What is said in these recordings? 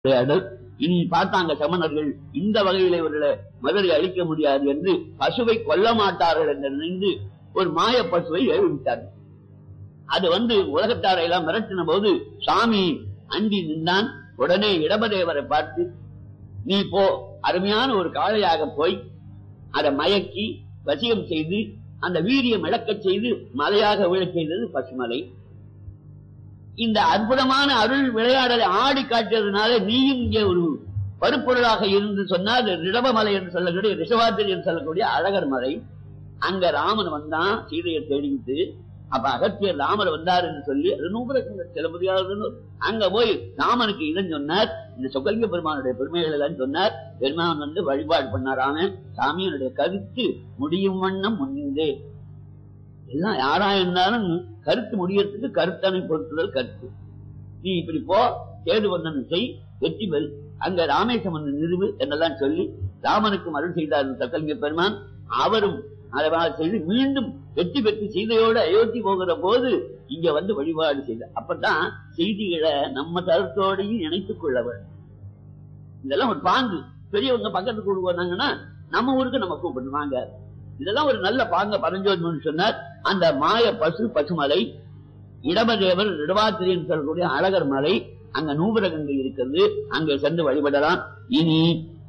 உரையாடல் இனி பார்த்தாங்க சமணர்கள் இந்த வகையில இவர்களை மதுரை அழிக்க முடியாது என்று பசுவை கொல்ல மாட்டார்கள் என்று நினைந்து ஒரு மாய பசுவை எழுவிட்டார்கள் அது வந்து உலகத்தாரை எல்லாம் மிரட்டின போது சாமி அண்டி நின்றான் உடனே இடபதேவரை பார்த்து நீ போ அருமையான ஒரு காளையாக போய் அதை மயக்கி வசியம் செய்து அந்த வீரியம் இழக்கச் செய்து மலையாக விழச் செய்தது பசுமலை இந்த அற்புதமான அருள் விளையாடலை ஆடி காட்டியதுனால நீயும் இங்கே ஒரு பருப்பொருளாக இருந்து சொன்னால் ரிடபமலை என்று சொல்லக்கூடிய ரிஷவாத்திரி என்று சொல்லக்கூடிய அழகர் மலை அங்க ராமன் வந்தான் சீதையை தேடிட்டு அப்ப அகத்தியர் ராமர் வந்தார் என்று சொல்லி அது நூபுரங்க சிலபதியாவது அங்க போய் ராமனுக்கு இதன் சொன்னார் இந்த சொக்கலிங்க பெருமானுடைய பெருமைகள் எல்லாம் சொன்னார் பெருமான் வந்து வழிபாடு பண்ணார் ராமன் சாமியனுடைய கருத்து முடியும் வண்ணம் முன்னிந்தே எல்லாம் யாரா இருந்தாலும் கருத்து முடியறதுக்கு கருத்தனை பொறுத்துதல் கருத்து நீ இப்படி போ சேது வந்தன் செய் வெற்றி பெல் அங்க ராமேசம் வந்து நிறுவு என்றெல்லாம் சொல்லி ராமனுக்கு அருள் செய்தார் சக்கலிங்க பெருமான் அவரும் அதை செய்து மீண்டும் வெற்றி பெற்று சீதையோடு அயோத்தி போகிற போது இங்க வந்து வழிபாடு செய்தார் அப்பதான் செய்திகளை நம்ம தரத்தோடையும் இணைத்துக் கொள்ள வேண்டும் இதெல்லாம் ஒரு பாங்கு பெரியவங்க பக்கத்துக்கு கூடு வந்தாங்கன்னா நம்ம ஊருக்கு நம்ம கூப்பிடுவாங்க இதெல்லாம் ஒரு நல்ல பாங்க பரஞ்சோதி சொன்னார் அந்த மாய பசு பசுமலை இடபதேவர் இடவாத்திரின்னு சொல்லக்கூடிய அழகர் மலை அங்க நூபரகங்கை இருக்கிறது அங்கே சென்று வழிபடலாம் இனி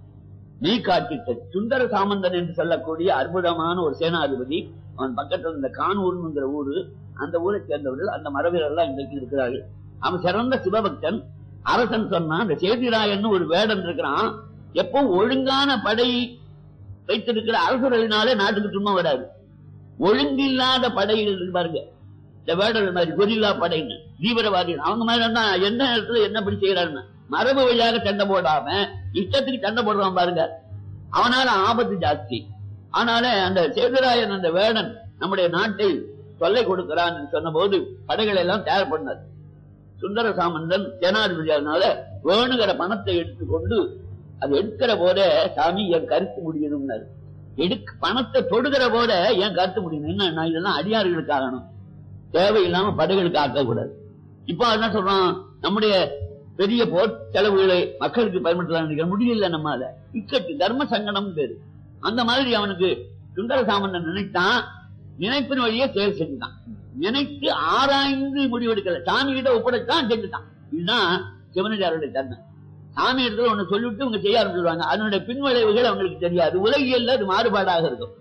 நீ காட்டிட்ட சுந்தர சாமந்தன் என்று சொல்லக்கூடிய அற்புதமான ஒரு சேனாதிபதி அவன் பக்கத்துல இந்த கானூர்ங்கிற ஊரு அந்த ஊரை சேர்ந்தவர்கள் அந்த மரபினர்கள் இன்றைக்கு இருக்கிறார்கள் அவன் சிறந்த சிவபக்தன் அரசன் சொன்னான் அந்த சேதிராயன் ஒரு வேடன் இருக்கிறான் எப்போ ஒழுங்கான படை வைத்திருக்கிற அரசர்களினாலே நாட்டுக்கு சும்மா வராது ஒழுங்கில்லாத படைகள் பாருங்க இந்த வேடர்கள் மாதிரி கொரில்லா படைன்னு தீவிரவாதி அவங்க மாதிரி எந்த நேரத்துல என்ன படி செய்யறாருன்னு மரபு வழியாக சண்டை போடாம இஷ்டத்துக்கு சண்டை போடுறான் பாருங்க அவனால ஆபத்து ஜாஸ்தி ஆனால அந்த சேதுராயன் அந்த வேடன் நம்முடைய நாட்டை தொல்லை கொடுக்கிறான் சொன்ன போது படைகளை எல்லாம் தயார் பண்ணார் சுந்தர சாமந்தன் ஜனாதிபதியானால வேணுங்கிற பணத்தை எடுத்துக்கொண்டு அது எடுக்கிற போத சாமி என் கருத்து முடியணும்னாரு எடுக்க பணத்தை தொடுகிற போத என் கருத்து முடியணும் என்ன இதெல்லாம் அடியார்களுக்கு ஆகணும் தேவையில்லாம படைகளுக்கு ஆக்கக்கூடாது இப்போ என்ன சொல்றான் நம்முடைய பெரிய போர் செலவுகளை மக்களுக்கு பயன்படுத்தலாம் நினைக்கிற முடியல நம்மால இக்கட்டு தர்ம சங்கடம் பேரு அந்த மாதிரி அவனுக்கு சுந்தர சாமந்தன் நினைத்தான் நினைப்பின் வழியே செயல் செஞ்சுட்டான் நினைத்து ஆராய்ந்து முடிவெடுக்கல சாமி கிட்ட ஒப்படைத்தான் செஞ்சுட்டான் இதுதான் சிவனடியாருடைய தன்மை சாமி இடத்துல ஒண்ணு சொல்லிவிட்டு அவங்க செய்ய ஆரம்பிச்சிருவாங்க அதனுடைய பின்விளைவுகள் அவங்களுக்கு தெரியாது உலகியல்ல அது மாறுபாடாக இருக்கும்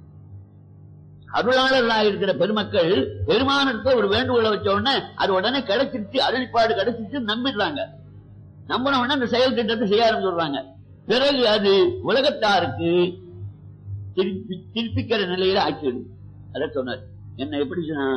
அருளாளர்களாக இருக்கிற பெருமக்கள் பெருமானத்தை ஒரு வேண்டுகோளை வச்ச உடனே அது உடனே கிடைச்சிருச்சு அருளிப்பாடு கிடைச்சிருச்சு நம்பிடுறாங்க நம்பின உடனே அந்த செயல் திட்டத்தை செய்ய ஆரம்பிச்சுடுறாங்க பிறகு அது உலகத்தாருக்கு திருப்பி திருப்பிக்கிற நிலையில ஆக்கிடும் அத சொன்னார் என்ன எப்படி சொன்னா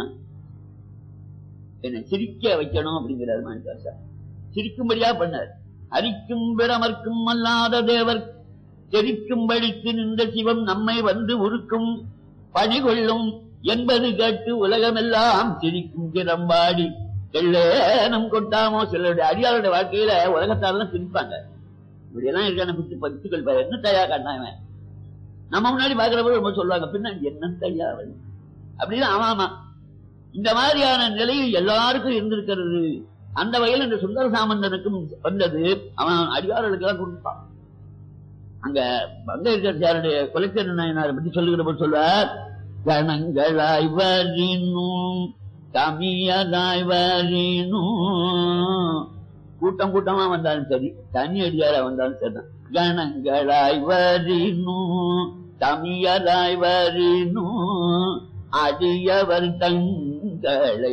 என்ன சிரிக்க வைக்கணும் அப்படிங்கிறார் மாணிக்காசா சிரிக்கும்படியா பண்ணார் அரிக்கும் பிறமர்க்கும் அல்லாத தேவர் செரிக்கும் படித்து நின்ற சிவம் நம்மை வந்து உருக்கும் பணி கொள்ளும் என்பது கேட்டு உலகமெல்லாம் சிரிக்கும் கிரம்பாடி நம் கொட்டாமோ சிலருடைய அடியாருடைய வாழ்க்கையில உலகத்தாரெல்லாம் சிரிப்பாங்க இப்படி எல்லாம் இருக்கான பித்து பத்துக்கள் பேர் என்ன தயா காட்டாம நம்ம முன்னாடி பாக்குறப்ப ரொம்ப சொல்லுவாங்க பின்னாடி என்ன தையா அப்படின்னு ஆமா ஆமா இந்த மாதிரியான நிலையில் எல்லாருக்கும் இருந்திருக்கிறது அந்த வகையில் இந்த சுந்தர சாமந்தனுக்கும் வந்தது அவன் அடியார்களுக்கு எல்லாம் கொடுத்தான் அங்க பங்கேற்கருடைய கொலைச்சர் நாயனாரை பற்றி சொல்லுகிற போது சொல்வார் கணங்களாய் வரினும் தமியதாய் வரினும் கூட்டம் கூட்டமா வந்தாலும் சரி தனி அடியாரா வந்தாலும் சரி கணங்களாய் வரினும் தமியதாய் வரினும் அடியவர் தங்களை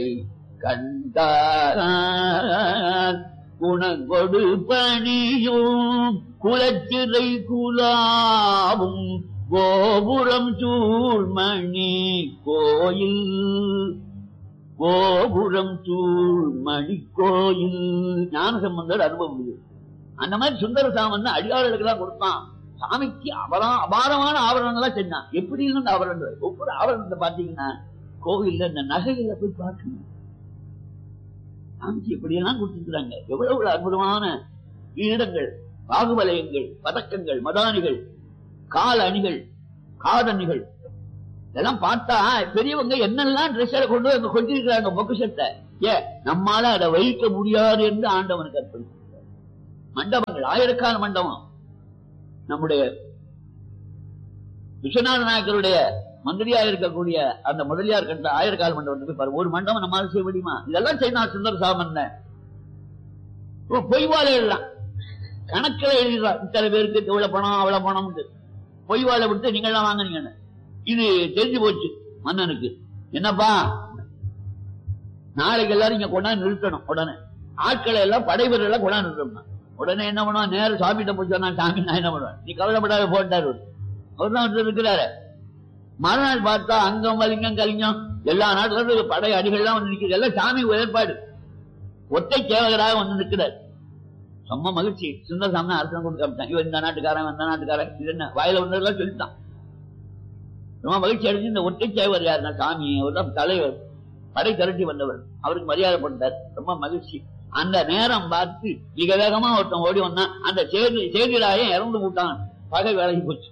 கண்டார் குணங்கொடு பணியும் குலச்சிறை குலாவும் கோபுரம் சூழ்மணி கோயில் கோபுரம் சூழ்மணி கோயில் ஞான சம்பந்தர் அனுபவம் இது அந்த மாதிரி சுந்தர சாமன் அடியாளர்களுக்கு எல்லாம் கொடுத்தான் சாமிக்கு அபரா அபாரமான ஆபரணங்கள்லாம் செஞ்சான் எப்படி இருந்த ஆபரணங்கள் ஒவ்வொரு ஆபரணத்தை பாத்தீங்கன்னா கோவில்ல இந்த நகைகளை போய் பார்க்கணும் சாமிக்கு எப்படியெல்லாம் கொடுத்துருக்காங்க எவ்வளவு அற்புதமான ஈடங்கள் பாகுவலயங்கள் பதக்கங்கள் மதானிகள் கால் அணிகள் காதணிகள் இதெல்லாம் பார்த்தா பெரியவங்க என்னெல்லாம் ட்ரெஸ் கொண்டு வந்து கொஞ்சிருக்கிறாங்க பொக்குஷத்தை ஏ நம்மால அதை வைக்க முடியாது என்று ஆண்டவனுக்கு அர்ப்பணிச்சு மண்டபங்கள் ஆயிரக்கால மண்டபம் நம்முடைய விஸ்வநாத நாயக்கருடைய மந்திரியா இருக்கக்கூடிய அந்த முதலியார் கண்ட ஆயிரக்கால மண்டபத்துக்கு பாரு ஒரு மண்டபம் நம்மளால செய்ய முடியுமா இதெல்லாம் செய்யணும் சுந்தர சாமன் பொய்வாழ எல்லாம் கணக்கில் எழுதிடுறான் இத்தனை பேருக்கு இவ்வளவு பணம் அவ்வளவு பணம் பொய் வாழ விட்டு நீங்க எல்லாம் வாங்குனீங்கன்னு இது தெரிஞ்சு போச்சு மன்னனுக்கு என்னப்பா நாளைக்கு எல்லாரும் இங்க கொண்டாந்து நிறுத்தணும் உடனே ஆட்களை எல்லாம் படைவீரர் எல்லாம் கொண்டாந்து நிறுத்தணும் உடனே என்ன பண்ணுவான் நேரம் சாமிகிட்ட போய் சொன்னா சாமி நான் என்ன பண்ணுவேன் நீ கவலைப்படாத போட்டாரு அவர் தான் ஒருத்தர் இருக்கிறாரு மறுநாள் பார்த்தா அங்கம் வலிங்கம் கலிங்கம் எல்லா நாட்டுல இருந்து படை அடிகள்லாம் வந்து நிக்கிறது எல்லாம் சாமி ஏற்பாடு ஒத்தை சேவகராக வந்து நிற்கிறார் ரொம்ப மகிழ்ச்சி சுந்தர சாமி அரசன் கொண்டு காமிட்டான் இவன் இந்த நாட்டுக்காரன் இந்த நாட்டுக்காரன் இது என்ன வாயில வந்ததெல்லாம் சொல்லிட்டான் ரொம்ப மகிழ்ச்சி அடைஞ்சு இந்த ஒற்றை சேவர் யாருன்னா சாமி அவர் தான் தலைவர் படை திரட்டி வந்தவர் அவருக்கு மரியாதை பண்ணார் ரொம்ப மகிழ்ச்சி அந்த நேரம் பார்த்து மிக வேகமா ஒருத்தன் ஓடி வந்தான் அந்த சேதி சேதிராயம் இறந்து விட்டான் பகை வேலைக்கு போச்சு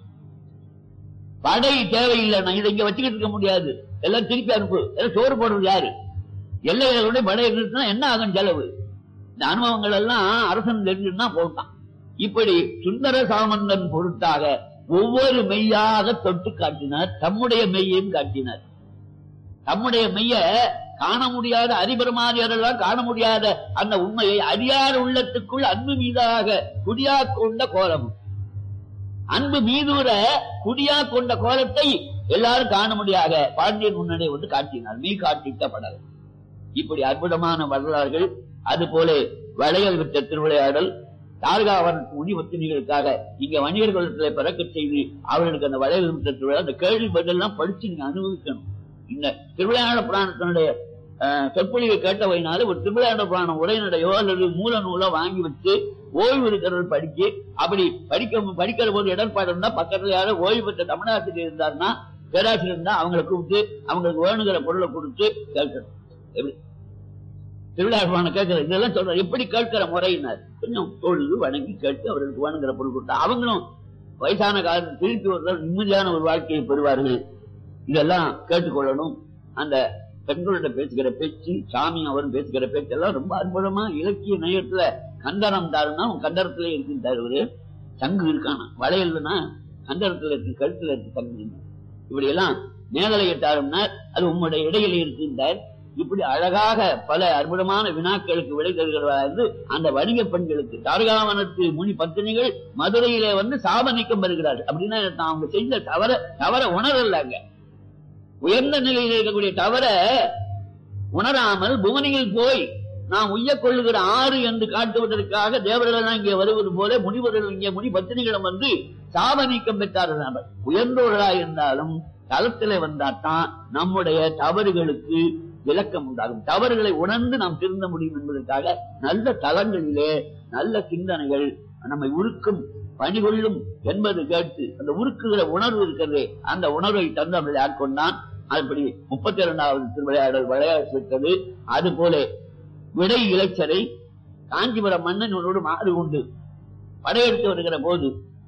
படை தேவையில்லை நான் இதை இங்க வச்சுக்கிட்டு இருக்க முடியாது எல்லாம் திருப்பி அனுப்பு எல்லாம் சோறு போடுறது யாரு எல்லைகளோட படை நிறுத்தினா என்ன ஆகும் செலவு இந்த அனுபவங்கள் எல்லாம் அரசன் தெரிஞ்சுன்னா போட்டான் இப்படி சுந்தர சாமந்தன் பொருட்டாக ஒவ்வொரு மெய்யாக தொட்டு காட்டினார் தம்முடைய மெய்யையும் காட்டினார் தம்முடைய மெய்ய காண முடியாத அறிபெருமாறியரெல்லாம் காண முடியாத அந்த உண்மையை அறியாத உள்ளத்துக்குள் அன்பு மீதாக குடியா கொண்ட கோலம் அன்பு மீதூர குடியா கொண்ட கோலத்தை எல்லாரும் காண முடியாத பாண்டியன் முன்னணி வந்து காட்டினார் மெய் காட்டிட்ட படல் இப்படி அற்புதமான வரலாறுகள் அது போல வளையல் விட்ட திருவிளையாடல் தார்காவரத்து முனி ஒத்தினிகளுக்காக இங்க வணிகர்களை பிறக்க செய்து அவர்களுக்கு அந்த வளையல் விட்ட திருவிழா அந்த கேள்வி பதிலெல்லாம் படிச்சு நீங்க அனுபவிக்கணும் இந்த திருவிளையாட புராணத்தினுடைய சொற்பொழிவை கேட்டவையினால ஒரு திருவிளையாட புராணம் உரைநடையோ அல்லது மூல நூலோ வாங்கி வச்சு ஓய்வு இருக்கிறவர்கள் படிக்க அப்படி படிக்க படிக்கிற போது இடர்பாடு இருந்தா பக்கத்துல யாரும் ஓய்வு பெற்ற தமிழாசிரியர் இருந்தாருன்னா பேராசிரியர் இருந்தா அவங்களை கூப்பிட்டு அவங்களுக்கு வேணுங்கிற பொருளை கொடுத்து கேட்கணும் எப்படி திருவிழாவான கேட்கிற இதெல்லாம் சொல்ற எப்படி கேட்கிற முறையினர் கொஞ்சம் தொழுது வணங்கி கேட்டு அவர்களுக்கு வேணுங்கிற பொருள் கொடுத்தா அவங்களும் வயசான காலத்தில் திருப்பி ஒரு நிம்மதியான ஒரு வாழ்க்கையை பெறுவார்கள் இதெல்லாம் கேட்டுக்கொள்ளணும் அந்த பெண்களோட பேசுகிற பேச்சு சாமி அவரும் பேசுகிற பேச்செல்லாம் ரொம்ப அற்புதமா இலக்கிய நயத்துல கந்தரம் தாருன்னா கந்தரத்துல இருக்கின்றார் இவரு சங்கு இருக்கானா வளையல்னா கந்தரத்துல இருக்கு கழுத்துல இருக்கு சங்கு இப்படி எல்லாம் மேகலையிட்டாருன்னா அது உங்களுடைய இடையில இருக்கின்றார் இப்படி அழகாக பல அற்புதமான வினாக்களுக்கு விடை தருகிறவர்கள் அந்த வணிக பெண்களுக்கு தாரகாவனத்து முனி பத்தினிகள் மதுரையிலே வந்து சாபனிக்கம் வருகிறார்கள் அப்படின்னா அவங்க செஞ்ச தவற தவற உணரல அங்க உயர்ந்த நிலையில் இருக்கக்கூடிய தவற உணராமல் புவனியில் போய் நாம் உய்ய கொள்ளுகிற ஆறு என்று காட்டுவதற்காக தேவர்கள் இங்கே வருவது போல முனிவர்கள் இங்கே முனி பத்தினிகளிடம் வந்து சாப நீக்கம் பெற்றார்கள் உயர்ந்தவர்களாக இருந்தாலும் தளத்திலே வந்தாத்தான் நம்முடைய தவறுகளுக்கு விளக்கம் உண்டாகும் தவறுகளை உணர்ந்து நாம் திருந்த முடியும் என்பதற்காக நல்ல தலங்களிலே நல்ல சிந்தனைகள் நம்மை உருக்கும் பணிகொள்ளும் என்பது கேட்டு அந்த உருக்குகிற உணர்வு இருக்கிறதே அந்த உணர்வை தந்து அவர்களை ஆட்கொண்டான் அப்படி முப்பத்தி இரண்டாவது திருவிளையாடல் விளையாட்டு அது போல விடை இளைச்சரை காஞ்சிபுரம் மன்னனோடு மாறு கொண்டு படையெடுத்து வருகிற போது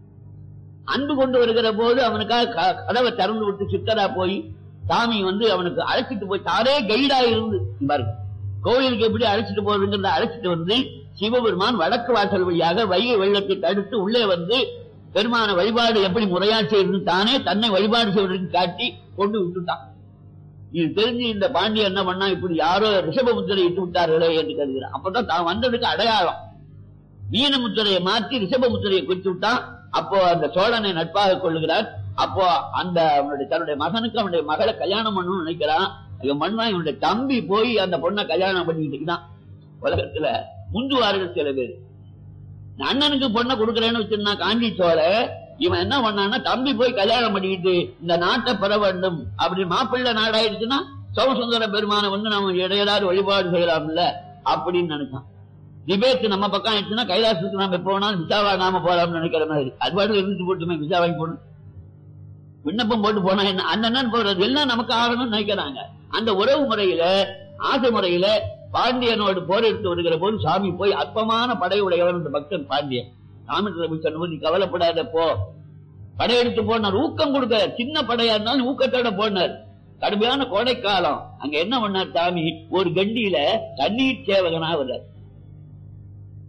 அன்பு கொண்டு வருகிற போது அவனுக்காக கதவை திறந்து விட்டு சித்தரா போய் சாமி வந்து அவனுக்கு அழைச்சிட்டு போய் தாரே கைடா இருந்து பாருங்க கோவிலுக்கு எப்படி அழைச்சிட்டு போறதுங்கிறத அழைச்சிட்டு வந்து சிவபெருமான் வடக்கு வாசல் வழியாக வைகை வெள்ளத்தை தடுத்து உள்ளே வந்து பெருமான வழிபாடு எப்படி முறையா செய்யறது தானே தன்னை வழிபாடு செய்வதற்கு காட்டி கொண்டு விட்டுட்டான் இது தெரிஞ்சு இந்த பாண்டியன் என்ன பண்ணா இப்படி யாரோ ரிஷப முத்திரை இட்டு விட்டார்களே என்று கருதுகிறான் அப்பதான் தான் வந்ததுக்கு அடையாளம் மீன முத்திரையை மாற்றி ரிஷப முத்திரையை குறித்து விட்டான் அப்போ அந்த சோழனை நட்பாக கொள்ளுகிறார் அப்போ அந்த அவனுடைய தன்னுடைய மகனுக்கு அவனுடைய மகளை கல்யாணம் பண்ணணும்னு நினைக்கிறான் இவன் மண்ணா இவனுடைய தம்பி போய் அந்த பொண்ணை கல்யாணம் பண்ணிக்கிட்டு தான் உலகத்துல முந்துவார்கள் சில பேர் அண்ணனுக்கு பொண்ணை கொடுக்கறேன்னு வச்சிருந்தா காஞ்சி சோழ இவன் என்ன பண்ணான்னா தம்பி போய் கல்யாணம் பண்ணிக்கிட்டு இந்த நாட்டை பெற வேண்டும் அப்படி மாப்பிள்ளை நாடாயிடுச்சுன்னா சோமசுந்தர பெருமானை வந்து நம்ம இடையலாறு வழிபாடு செய்யலாம்ல அப்படின்னு நினைச்சான் டிபேட் நம்ம பக்கம் ஆயிடுச்சுன்னா கைலாசத்துக்கு நாம எப்போ வேணாலும் விசாவா நாம போலாம்னு நினைக்கிற மாதிரி அது பாட்டு இருந்துட்டு போட்டுமே விசா வாங்கி போகணும் விண்ணப்பம் போட்டு போனா என்ன அண்ணன் போறது எல்லாம் நமக்கு ஆகணும்னு நினைக்கிறாங்க அந்த உறவு முறையில ஆசை முறையில பாண்டியனோடு போர் எடுத்து வருகிற போது சாமி போய் அற்பமான படையுடையவன் இந்த பக்தன் பாண்டியன் சாமி சொன்னபோது நீ கவலைப்படாத போ படையெடுத்து போனார் ஊக்கம் கொடுக்க சின்ன படையா இருந்தாலும் ஊக்கத்தோட போனார் கடுமையான கோடைக்காலம் அங்க என்ன பண்ணார் சாமி ஒரு கண்டியில தண்ணீர் சேவகனா வர்றார்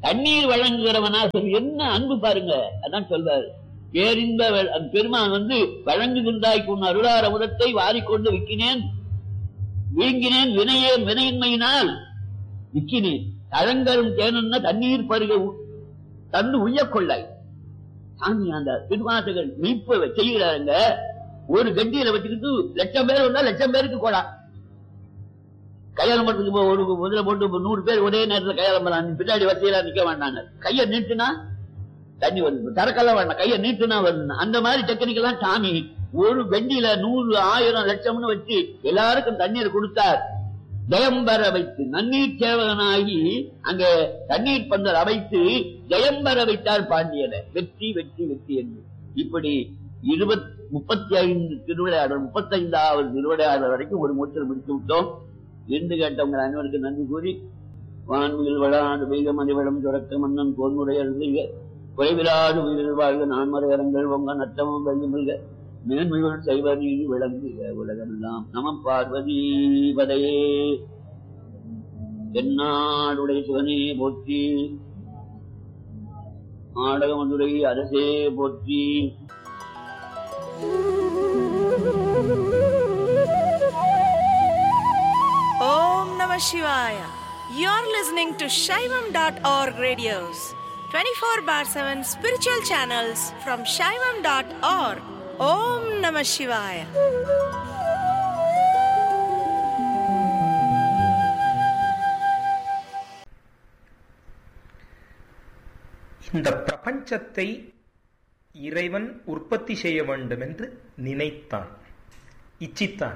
தண்ணீர் வழங்குகிறவனா சொல்லி என்ன அன்பு பாருங்க அதான் சொல்றாரு பேரின்ப வெ- அந்த பெருமான் வந்து வழங்குகின்றாய்க்கு உன் அருளார் அமுதத்தை வாரிக்கொண்டு விக்கினேன் வீங்கினேன் வினையேன் வினையின்மையினால் விக்கினேன் தழங்கரும் தேனன்னா தண்ணீர் பருக உ- தந்து உய்யக் கொள்ளாய் சாமி அந்த திருவாசகர் மீட்பை செய்கிறாருங்க ஒரு கண்டியில வச்சுக்கிட்டு லட்சம் பேர் வந்தா லட்சம் பேருக்கு கோடா கையாளம் பண்றதுக்கு இப்போ ஒரு முதல்ல போட்டு இப்போ நூறு பேர் ஒரே நேரத்துல கையாளம் பண்ணலாம் பின்னாடி வரிசையில நிக்க வேண்டாங்க கையை நீட்டுனா தண்ணி வருது தரக்கெல்லாம் வேண்டாம் கையை நீட்டுனா வருது அந்த மாதிரி டெக்னிக்கெல்லாம் சாமி ஒரு வெண்டியில நூறு ஆயிரம் லட்சம்னு வச்சு எல்லாருக்கும் தண்ணீர் கொடுத்தார் ஜெயம்பர வைத்து நன்னீர் சேவகனாகி அங்க தண்ணீர் பந்தல் அமைத்து ஜெயம்பர வைத்தார் பாண்டியனை வெற்றி வெற்றி வெற்றி என்று இப்படி இருபத் முப்பத்தி ஐந்து திருவிளையாடல் முப்பத்தி ஐந்தாவது திருவிளையாடல் வரைக்கும் ஒரு மூச்சல் முடித்து விட்டோம் என்று கேட்டவங்க அனைவருக்கு நன்றி கூறி வான்மிகள் வளாடு வெய்க மணிவளம் துறக்க மன்னன் கோன்முறை அருள்க குறைவிலாது உயிரில் வாழ்க நான்மறை அரங்கள் உங்க நட்டமும் வெல்லுமில்க மேன்மைகள் செய்வ நீதி விளங்குக உலகமெல்லாம் நம பார்வதி பதையே தென்னாடுடைய சிவனே போற்றி நாடகமதுரை அரசே போற்றி Om Namah Shivaya. You're listening to Shaivam.org radios, 24 bar 7 spiritual channels from Shaivam.org. Om Namah Shivaya. இந்த பிரபஞ்சத்தை இறைவன் உற்பத்தி செய்ய வேண்டும் என்று நினைத்தான் இச்சித்தான்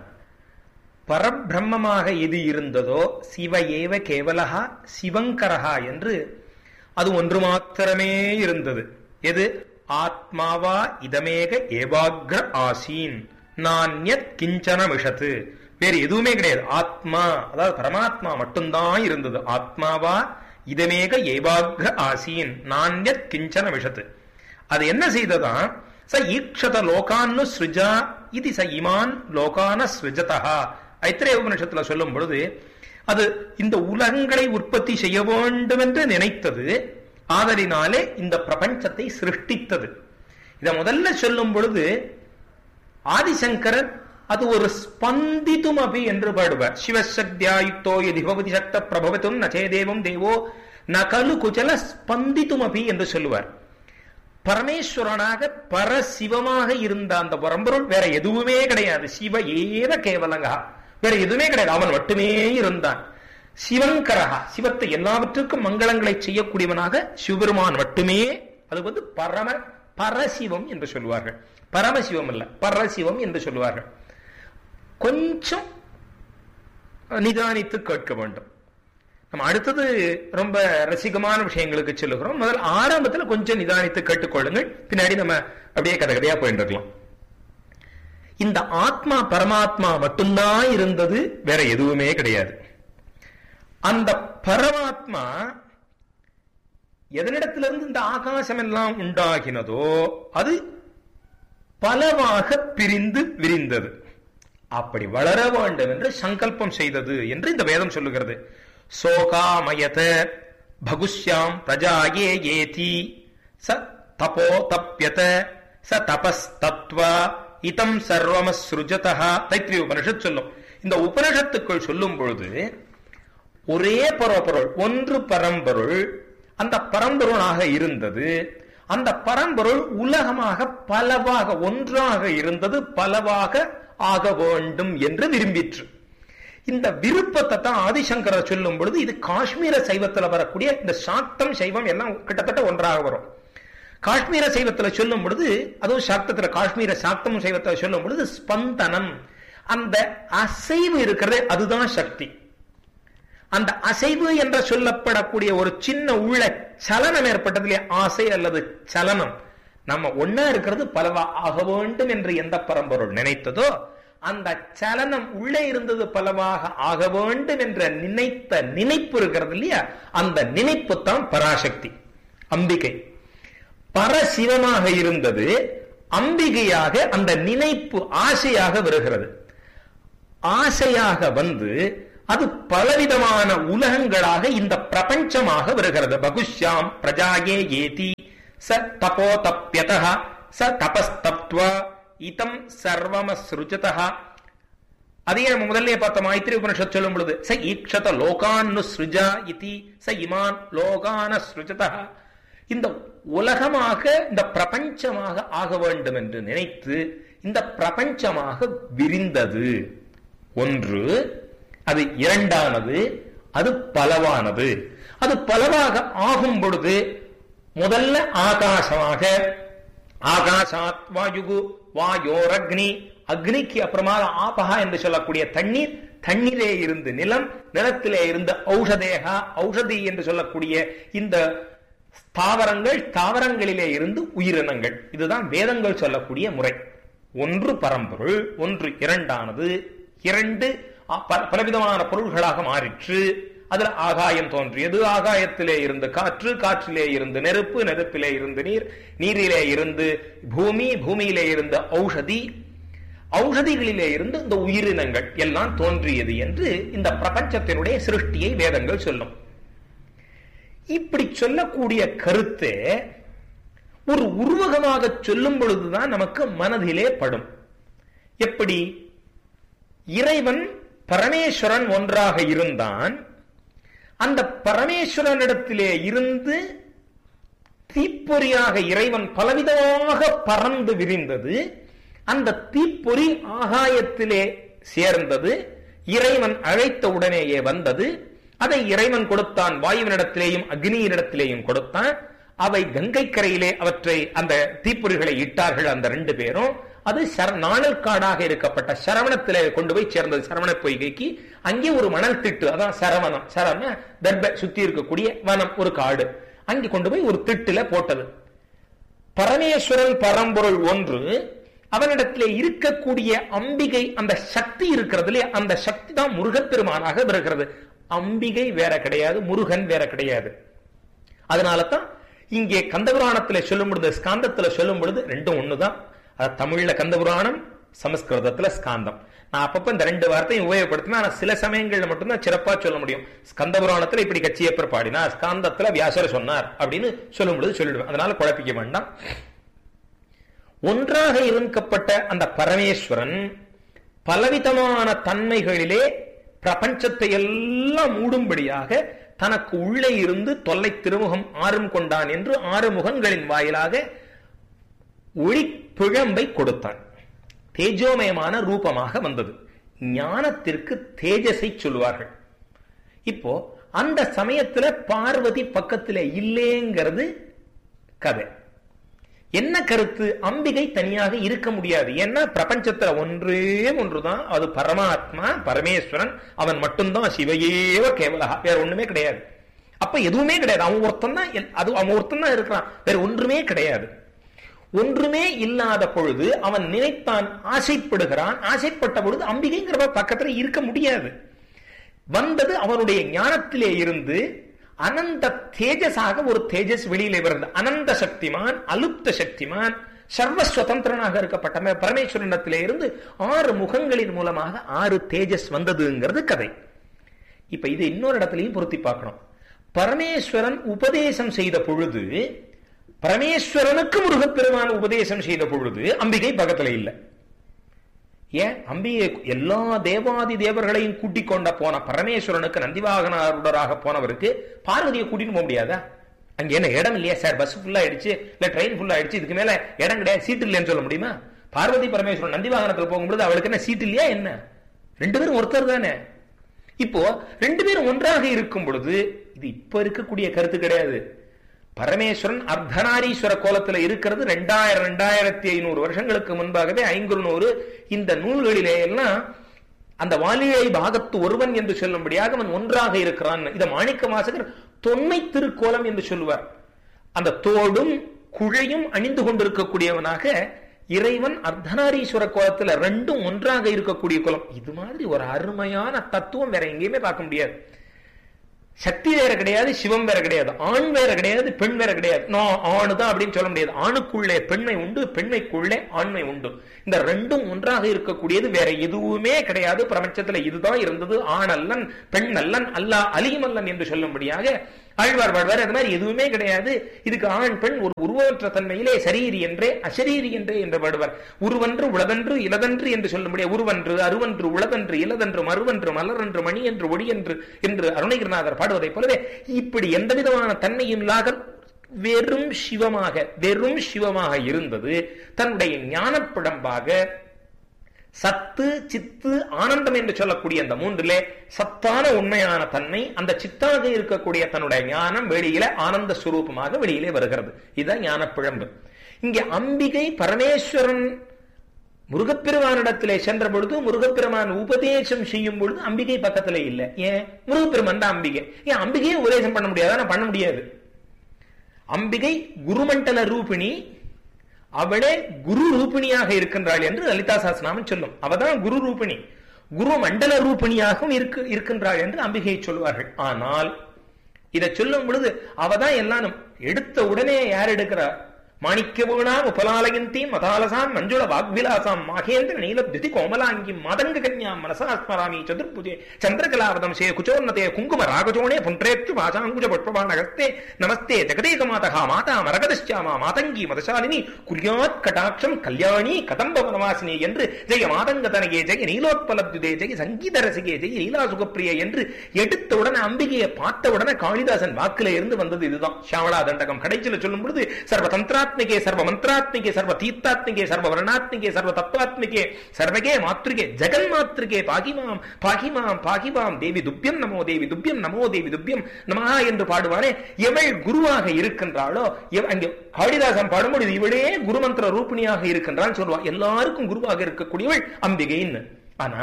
பரபிரம்மமாக எது இருந்ததோ சிவ ஏவ கேவலகா சிவங்கரஹா என்று அது ஒன்று மாத்திரமே இருந்தது எது ஆத்மாவா இதமேக ஏவாக்ர ஆசீன் நான்யத் கிஞ்சன மிஷத்து வேறு எதுவுமே கிடையாது ஆத்மா அதாவது பரமாத்மா மட்டும்தான் இருந்தது ஆத்மாவா இதமேக ஏவாக்ர ஆசீன் நான்யத் கிஞ்சன மிஷத்து அது என்ன செய்ததா ச ஈக்ஷத லோகான்னு ஸ்ருஜா இது ச இமான் லோகான ஸ்ருஜதா ஐத்திரேய உபனிஷத்துல சொல்லும் பொழுது அது இந்த உலகங்களை உற்பத்தி செய்ய வேண்டும் என்று நினைத்தது ஆதலினாலே இந்த பிரபஞ்சத்தை சிருஷ்டித்தது இத முதல்ல சொல்லும் பொழுது ஆதிசங்கரர் அது ஒரு ஸ்பந்தித்தும் அபி என்று பாடுவார் சிவசக்தியாயுக்தோ எதி பவதி சக்த பிரபவத்தும் நச்சேதேவம் தேவோ நகலு குஜல ஸ்பந்தித்தும் அபி என்று சொல்லுவார் பரமேஸ்வரனாக பரசிவமாக இருந்த அந்த பரம்பொருள் வேற எதுவுமே கிடையாது சிவ ஏவ கேவலங்கா வேற எதுவுமே கிடையாது அவன் மட்டுமே இருந்தான் சிவங்கரகா சிவத்தை எல்லாவற்றுக்கும் மங்களங்களை செய்யக்கூடியவனாக சிவபெருமான் மட்டுமே அது வந்து பரம பரசிவம் என்று சொல்லுவார்கள் பரமசிவம் அல்ல பரசிவம் என்று சொல்லுவார்கள் கொஞ்சம் நிதானித்து கேட்க வேண்டும் நம்ம அடுத்தது ரொம்ப ரசிகமான விஷயங்களுக்கு சொல்லுகிறோம் முதல் ஆரம்பத்தில் கொஞ்சம் நிதானித்து கேட்டுக்கொள்ளுங்கள் பின்னாடி நம்ம அப்படியே கதை கதையா போயிட்டு இருக்கலாம் இந்த ஆத்மா பரமாத்மா மட்டும்தான் இருந்தது வேற எதுவுமே கிடையாது அந்த பரமாத்மா எதனிடத்திலிருந்து இந்த ஆகாசம் எல்லாம் உண்டாகினதோ அது பலவாக பிரிந்து விரிந்தது அப்படி வளர வேண்டும் என்று சங்கல்பம் செய்தது என்று இந்த வேதம் சொல்லுகிறது சோகாமயத பகுஷ்யாம் பிரஜாயே ஏதி ச தபோ தப்யத ச தபஸ் தத்வா இதம் சர்வமஸ்ருஜதா தைத்திரிய உபனிஷத் சொல்லும் இந்த உபனிஷத்துக்குள் சொல்லும் பொழுது ஒரே பரம்பொருள் ஒன்று பரம்பொருள் அந்த பரம்பொருளாக இருந்தது அந்த பரம்பொருள் உலகமாக பலவாக ஒன்றாக இருந்தது பலவாக ஆக வேண்டும் என்று விரும்பிற்று இந்த விருப்பத்தை தான் ஆதிசங்கரர் சொல்லும் பொழுது இது காஷ்மீர சைவத்துல வரக்கூடிய இந்த சாக்தம் சைவம் எல்லாம் கிட்டத்தட்ட ஒன்றாக வரும் காஷ்மீர சைவத்துல சொல்லும் பொழுது அதுவும் சாக்தத்துல காஷ்மீர சாக்தம் சைவத்துல சொல்லும் பொழுது ஸ்பந்தனம் அந்த அசைவு இருக்கிறது அதுதான் சக்தி அந்த அசைவு என்று சொல்லப்படக்கூடிய ஒரு சின்ன உள்ள சலனம் ஏற்பட்டதிலே ஆசை அல்லது சலனம் நம்ம ஒன்னா இருக்கிறது பலவா ஆக வேண்டும் என்று எந்த பரம்பொருள் நினைத்ததோ அந்த சலனம் உள்ளே இருந்தது பலவாக ஆக வேண்டும் என்ற நினைத்த நினைப்பு இருக்கிறது இல்லையா அந்த நினைப்பு தான் பராசக்தி அம்பிகை பரசிவமாக இருந்தது அம்பிகையாக அந்த நினைப்பு ஆசையாக வருகிறது ஆசையாக வந்து அது பலவிதமான உலகங்களாக இந்த பிரபஞ்சமாக வருகிறது பகுஷ்யாம் பிரஜாயே ஏதி ச தபோ தப்யதா ச தபஸ்தப்த்வா இதம் சர்வமஸ்ருஜதா அதையே நம்ம முதல்ல பார்த்த மைத்திரி உபனிஷத் சொல்லும் பொழுது ச ஈக்ஷத லோகான்னு ஸ்ருஜா இதி ச இமான் லோகான ஸ்ருஜதா இந்த உலகமாக இந்த பிரபஞ்சமாக ஆக வேண்டும் என்று நினைத்து இந்த பிரபஞ்சமாக விரிந்தது ஒன்று அது இரண்டானது அது பலவானது அது பலவாக ஆகும் பொழுது முதல்ல ஆகாசமாக ஆகாசாத் வாயுகு வாயோரக்னி அக்னிக்கு அப்புறமா ஆபகா என்று சொல்லக்கூடிய தண்ணீர் தண்ணீரே இருந்து நிலம் நிலத்திலே இருந்து ஔஷதேகா ஔஷதி என்று சொல்லக்கூடிய இந்த தாவரங்கள் தாவரங்களிலே இருந்து உயிரினங்கள் இதுதான் வேதங்கள் சொல்லக்கூடிய முறை ஒன்று பரம்பொருள் ஒன்று இரண்டானது இரண்டு பலவிதமான பொருள்களாக மாறிற்று அதுல ஆகாயம் தோன்றியது ஆகாயத்திலே இருந்து காற்று காற்றிலே இருந்து நெருப்பு நெருப்பிலே இருந்து நீர் நீரிலே இருந்து பூமி பூமியிலே இருந்து ஔஷதி ஔஷதிகளிலே இருந்து இந்த உயிரினங்கள் எல்லாம் தோன்றியது என்று இந்த பிரபஞ்சத்தினுடைய சிருஷ்டியை வேதங்கள் சொல்லும் இப்படி சொல்லக்கூடிய கருத்து ஒரு உருவகமாக சொல்லும் பொழுதுதான் நமக்கு மனதிலே படும் எப்படி இறைவன் பரமேஸ்வரன் ஒன்றாக இருந்தான் அந்த பரமேஸ்வரனிடத்திலே இருந்து தீப்பொறியாக இறைவன் பலவிதமாக பறந்து விரிந்தது அந்த தீப்பொறி ஆகாயத்திலே சேர்ந்தது இறைவன் அழைத்த உடனேயே வந்தது அதை இறைவன் கொடுத்தான் வாயுவினிடத்திலேயும் அக்னியினிடத்திலேயும் கொடுத்தான் அவை கங்கை கரையிலே அவற்றை அந்த தீப்பொறிகளை இட்டார்கள் அந்த ரெண்டு பேரும் அது நாணல் காடாக இருக்கப்பட்ட சரவணத்திலே கொண்டு போய் சேர்ந்தது சரவண பொய்கைக்கு அங்கே ஒரு மணல் திட்டு அதான் சரவணம் சரவண தர்ப சுத்தி இருக்கக்கூடிய வனம் ஒரு காடு அங்கே கொண்டு போய் ஒரு திட்டுல போட்டது பரமேஸ்வரன் பரம்பொருள் ஒன்று அவனிடத்திலே இருக்கக்கூடிய அம்பிகை அந்த சக்தி இருக்கிறதுலே அந்த சக்தி தான் முருகப்பெருமானாக வருகிறது அம்பிகை வேற கிடையாது முருகன் வேற கிடையாது அதனால தான் இங்கே கந்தபுராணத்துல சொல்லும் பொழுது ஸ்காந்தத்துல சொல்லும் பொழுது ரெண்டும் ஒண்ணுதான் தமிழ்ல கந்தபுராணம் சமஸ்கிருதத்துல ஸ்காந்தம் நான் அப்பப்ப இந்த ரெண்டு வார்த்தையும் உபயோகப்படுத்தினா ஆனா சில சமயங்கள்ல மட்டும்தான் சிறப்பா சொல்ல முடியும் ஸ்கந்தபுராணத்துல இப்படி கட்சியப்பர் பாடினா ஸ்காந்தத்துல வியாசர் சொன்னார் அப்படின்னு சொல்லும் பொழுது சொல்லிடுவேன் அதனால குழப்பிக்க வேண்டாம் ஒன்றாக இருக்கப்பட்ட அந்த பரமேஸ்வரன் பலவிதமான தன்மைகளிலே பிரபஞ்சத்தை எல்லாம் மூடும்படியாக தனக்கு உள்ளே இருந்து தொல்லை திருமுகம் ஆறும் கொண்டான் என்று ஆறு முகங்களின் வாயிலாக ஒளி பிழம்பை கொடுத்தான் தேஜோமயமான ரூபமாக வந்தது ஞானத்திற்கு தேஜஸை சொல்லுவார்கள் இப்போ அந்த சமயத்துல பார்வதி பக்கத்துல இல்லேங்கிறது கதை என்ன கருத்து அம்பிகை தனியாக இருக்க முடியாது ஏன்னா பிரபஞ்சத்துல ஒன்றே ஒன்றுதான் அது பரமாத்மா பரமேஸ்வரன் அவன் மட்டும்தான் சிவையேவ கேவலா வேற ஒண்ணுமே கிடையாது அப்ப எதுவுமே கிடையாது அவன் ஒருத்தன் தான் அது அவன் ஒருத்தன் தான் இருக்கிறான் வேற ஒன்றுமே கிடையாது ஒன்றுமே இல்லாத பொழுது அவன் நினைத்தான் ஆசைப்படுகிறான் ஆசைப்பட்ட பொழுது அம்பிகைங்கிற பக்கத்துல இருக்க முடியாது வந்தது அவனுடைய ஞானத்திலே இருந்து அனந்த தேஜஸாக ஒரு தேஜஸ் வெளியிலே வருது அனந்த சக்திமான் அலுப்த சக்திமான் சர்வ சுதந்திரனாக இருக்கப்பட்ட பரமேஸ்வரனிடத்திலே இருந்து ஆறு முகங்களின் மூலமாக ஆறு தேஜஸ் வந்ததுங்கிறது கதை இப்ப இது இன்னொரு இடத்துலையும் பொருத்தி பார்க்கணும் பரமேஸ்வரன் உபதேசம் செய்த பொழுது பரமேஸ்வரனுக்கு முருகப்பெருமான் உபதேசம் செய்த பொழுது அம்பிகை பக்கத்துல இல்லை ஏன் அம்பிகை எல்லா தேவாதி தேவர்களையும் கூட்டிக் கொண்ட போன பரமேஸ்வரனுக்கு நந்திவாகனாருடராக போனவருக்கு பார்வதியை கூட்டிட்டு போக முடியாதா அங்க என்ன இடம் இல்லையா சார் பஸ் ஃபுல்லா ஆயிடுச்சு இல்ல ட்ரெயின் ஃபுல்லா ஆயிடுச்சு இதுக்கு மேல இடம் கிடையாது சீட்டு இல்லைன்னு சொல்ல முடியுமா பார்வதி பரமேஸ்வரன் நந்திவாகனத்தில் போகும்போது அவளுக்கு என்ன சீட் இல்லையா என்ன ரெண்டு பேரும் ஒருத்தர் தானே இப்போ ரெண்டு பேரும் ஒன்றாக இருக்கும் பொழுது இது இப்ப இருக்கக்கூடிய கருத்து கிடையாது பரமேஸ்வரன் அர்த்தநாரீஸ்வர கோலத்துல இருக்கிறது ரெண்டாயிரம் ரெண்டாயிரத்தி ஐநூறு வருஷங்களுக்கு முன்பாகவே ஐங்குறுநூறு இந்த நூல்களிலே எல்லாம் அந்த வாலிழை பாகத்து ஒருவன் என்று சொல்லும்படியாக அவன் ஒன்றாக இருக்கிறான் இதை மாணிக்க வாசகர் தொன்மை திருக்கோலம் என்று சொல்லுவார் அந்த தோடும் குழையும் அணிந்து கொண்டிருக்கக்கூடியவனாக இறைவன் அர்த்தநாரீஸ்வர கோலத்துல ரெண்டும் ஒன்றாக இருக்கக்கூடிய குலம் இது மாதிரி ஒரு அருமையான தத்துவம் வேற எங்கேயுமே பார்க்க முடியாது சக்தி வேற கிடையாது சிவம் வேற கிடையாது ஆண் வேற கிடையாது பெண் வேற கிடையாது நான் ஆணு தான் அப்படின்னு சொல்ல முடியாது ஆணுக்குள்ளே பெண்மை உண்டு பெண்மைக்குள்ளே ஆண்மை உண்டு இந்த ரெண்டும் ஒன்றாக இருக்கக்கூடியது வேற எதுவுமே கிடையாது பிரபஞ்சத்துல இதுதான் இருந்தது ஆண் அல்லன் பெண் அல்லன் அல்லா அலிமல்லன் என்று சொல்லும்படியாக ஆழ்வார் வாழ்வார் அது மாதிரி எதுவுமே கிடையாது இதுக்கு ஆண் பெண் ஒரு உருவற்ற தன்மையிலே சரீரி என்றே அசரீரி என்றே என்று பாடுவார் உருவன்று உளதன்று இலதன்று என்று சொல்ல முடியாது உருவன்று அருவன்று உளதன்று இலதன்று மறுவன்று மலரன்று மணி என்று ஒடியன்று என்று அருணகிரிநாதர் பாடுவதைப் போலவே இப்படி எந்த விதமான தன்மையும் இல்லாத வெறும் சிவமாக வெறும் சிவமாக இருந்தது தன்னுடைய ஞானப்பிடம்பாக சத்து சித்து ஆனந்தம் என்று சொல்லக்கூடிய அந்த மூன்றிலே சத்தான உண்மையான தன்மை அந்த சித்தாக இருக்கக்கூடிய தன்னுடைய ஞானம் வெளியில ஆனந்த சுரூபமாக வெளியிலே வருகிறது இதுதான் ஞான பிழம்பு இங்கே அம்பிகை பரமேஸ்வரன் முருகப்பெருமானிடத்திலே சென்ற பொழுது முருகப்பெருமான் உபதேசம் செய்யும் பொழுது அம்பிகை பக்கத்துல இல்ல ஏன் முருகப்பெருமான் தான் அம்பிகை ஏன் அம்பிகையை உபதேசம் பண்ண முடியாதா பண்ண முடியாது அம்பிகை குருமண்டல ரூபிணி அவளே குரு ரூபிணியாக இருக்கின்றாள் என்று லலிதா சாஸ்திரநாமன் சொல்லும் அவதான் குரு ரூபிணி குரு மண்டல ரூபிணியாகவும் இருக்கு இருக்கின்றாள் என்று அம்பிகையை சொல்வார்கள் ஆனால் இதை சொல்லும் பொழுது அவதான் எல்லாம் எடுத்த உடனே யார் எடுக்கிறார் மாணிக்கபூணாம் உபலாலயந்தி மதாலசாம் மஞ்சுள வாக்விலாசாம் மாகேந்திர நீலத்யுதி கோமலாங்கி மாதங்க கன்யாம் மனசாஸ்மராமி சதுர்புஜே சந்திரகலாவதம் சே குச்சோன்னதே குங்கும ராகஜோனே புன்றேத்து வாசாங்குஜ புஷ்பபாணகஸ்தே நமஸ்தே ஜெகதேக மாதகா மாதா மரகதశ్యాமா மாதங்கி மதசாலினி குர்யாத் கடாட்சம் கல்யாணி கதம்ப வனவாசினி என்று ஜெய மாதங்க தனகே ஜெய நீலோத்பலத்யுதே ஜெய சங்கீத ரசிகே ஜெய லீலா சுகப்பிரிய என்று எடுத்த உடனே அம்பிகையை பார்த்த உடனே காளிதாசன் வாக்குல இருந்து வந்தது இதுதான் ஷாவளா தண்டகம் கடைசியில் சொல்லும் பொழுது சர்வ தந்திராத்மிகே சர்வ மந்திராத்மிகே சர்வ தீர்த்தாத்மிகே சர்வ வர்ணாத்மிகே சர்வ தத்துவாத்மிகே சர்வகே மாத்ருகே ஜெகன் மாத்ருகே பாகிமாம் பாகிமாம் பாகிமாம் தேவி துப்பியம் நமோ தேவி துப்பியம் நமோ தேவி துப்பியம் நமஹா என்று பாடுவானே எவள் குருவாக இருக்கின்றாளோ எவ- அங்கே காளிதாசன் பாடும்போது இவளே குருமந்திர ரூபிணியாக இருக்கின்றாள் சொல்லுவா எல்லாருக்கும் குருவாக இருக்கக்கூடியவள் அம்பிகைன்னு ஆனா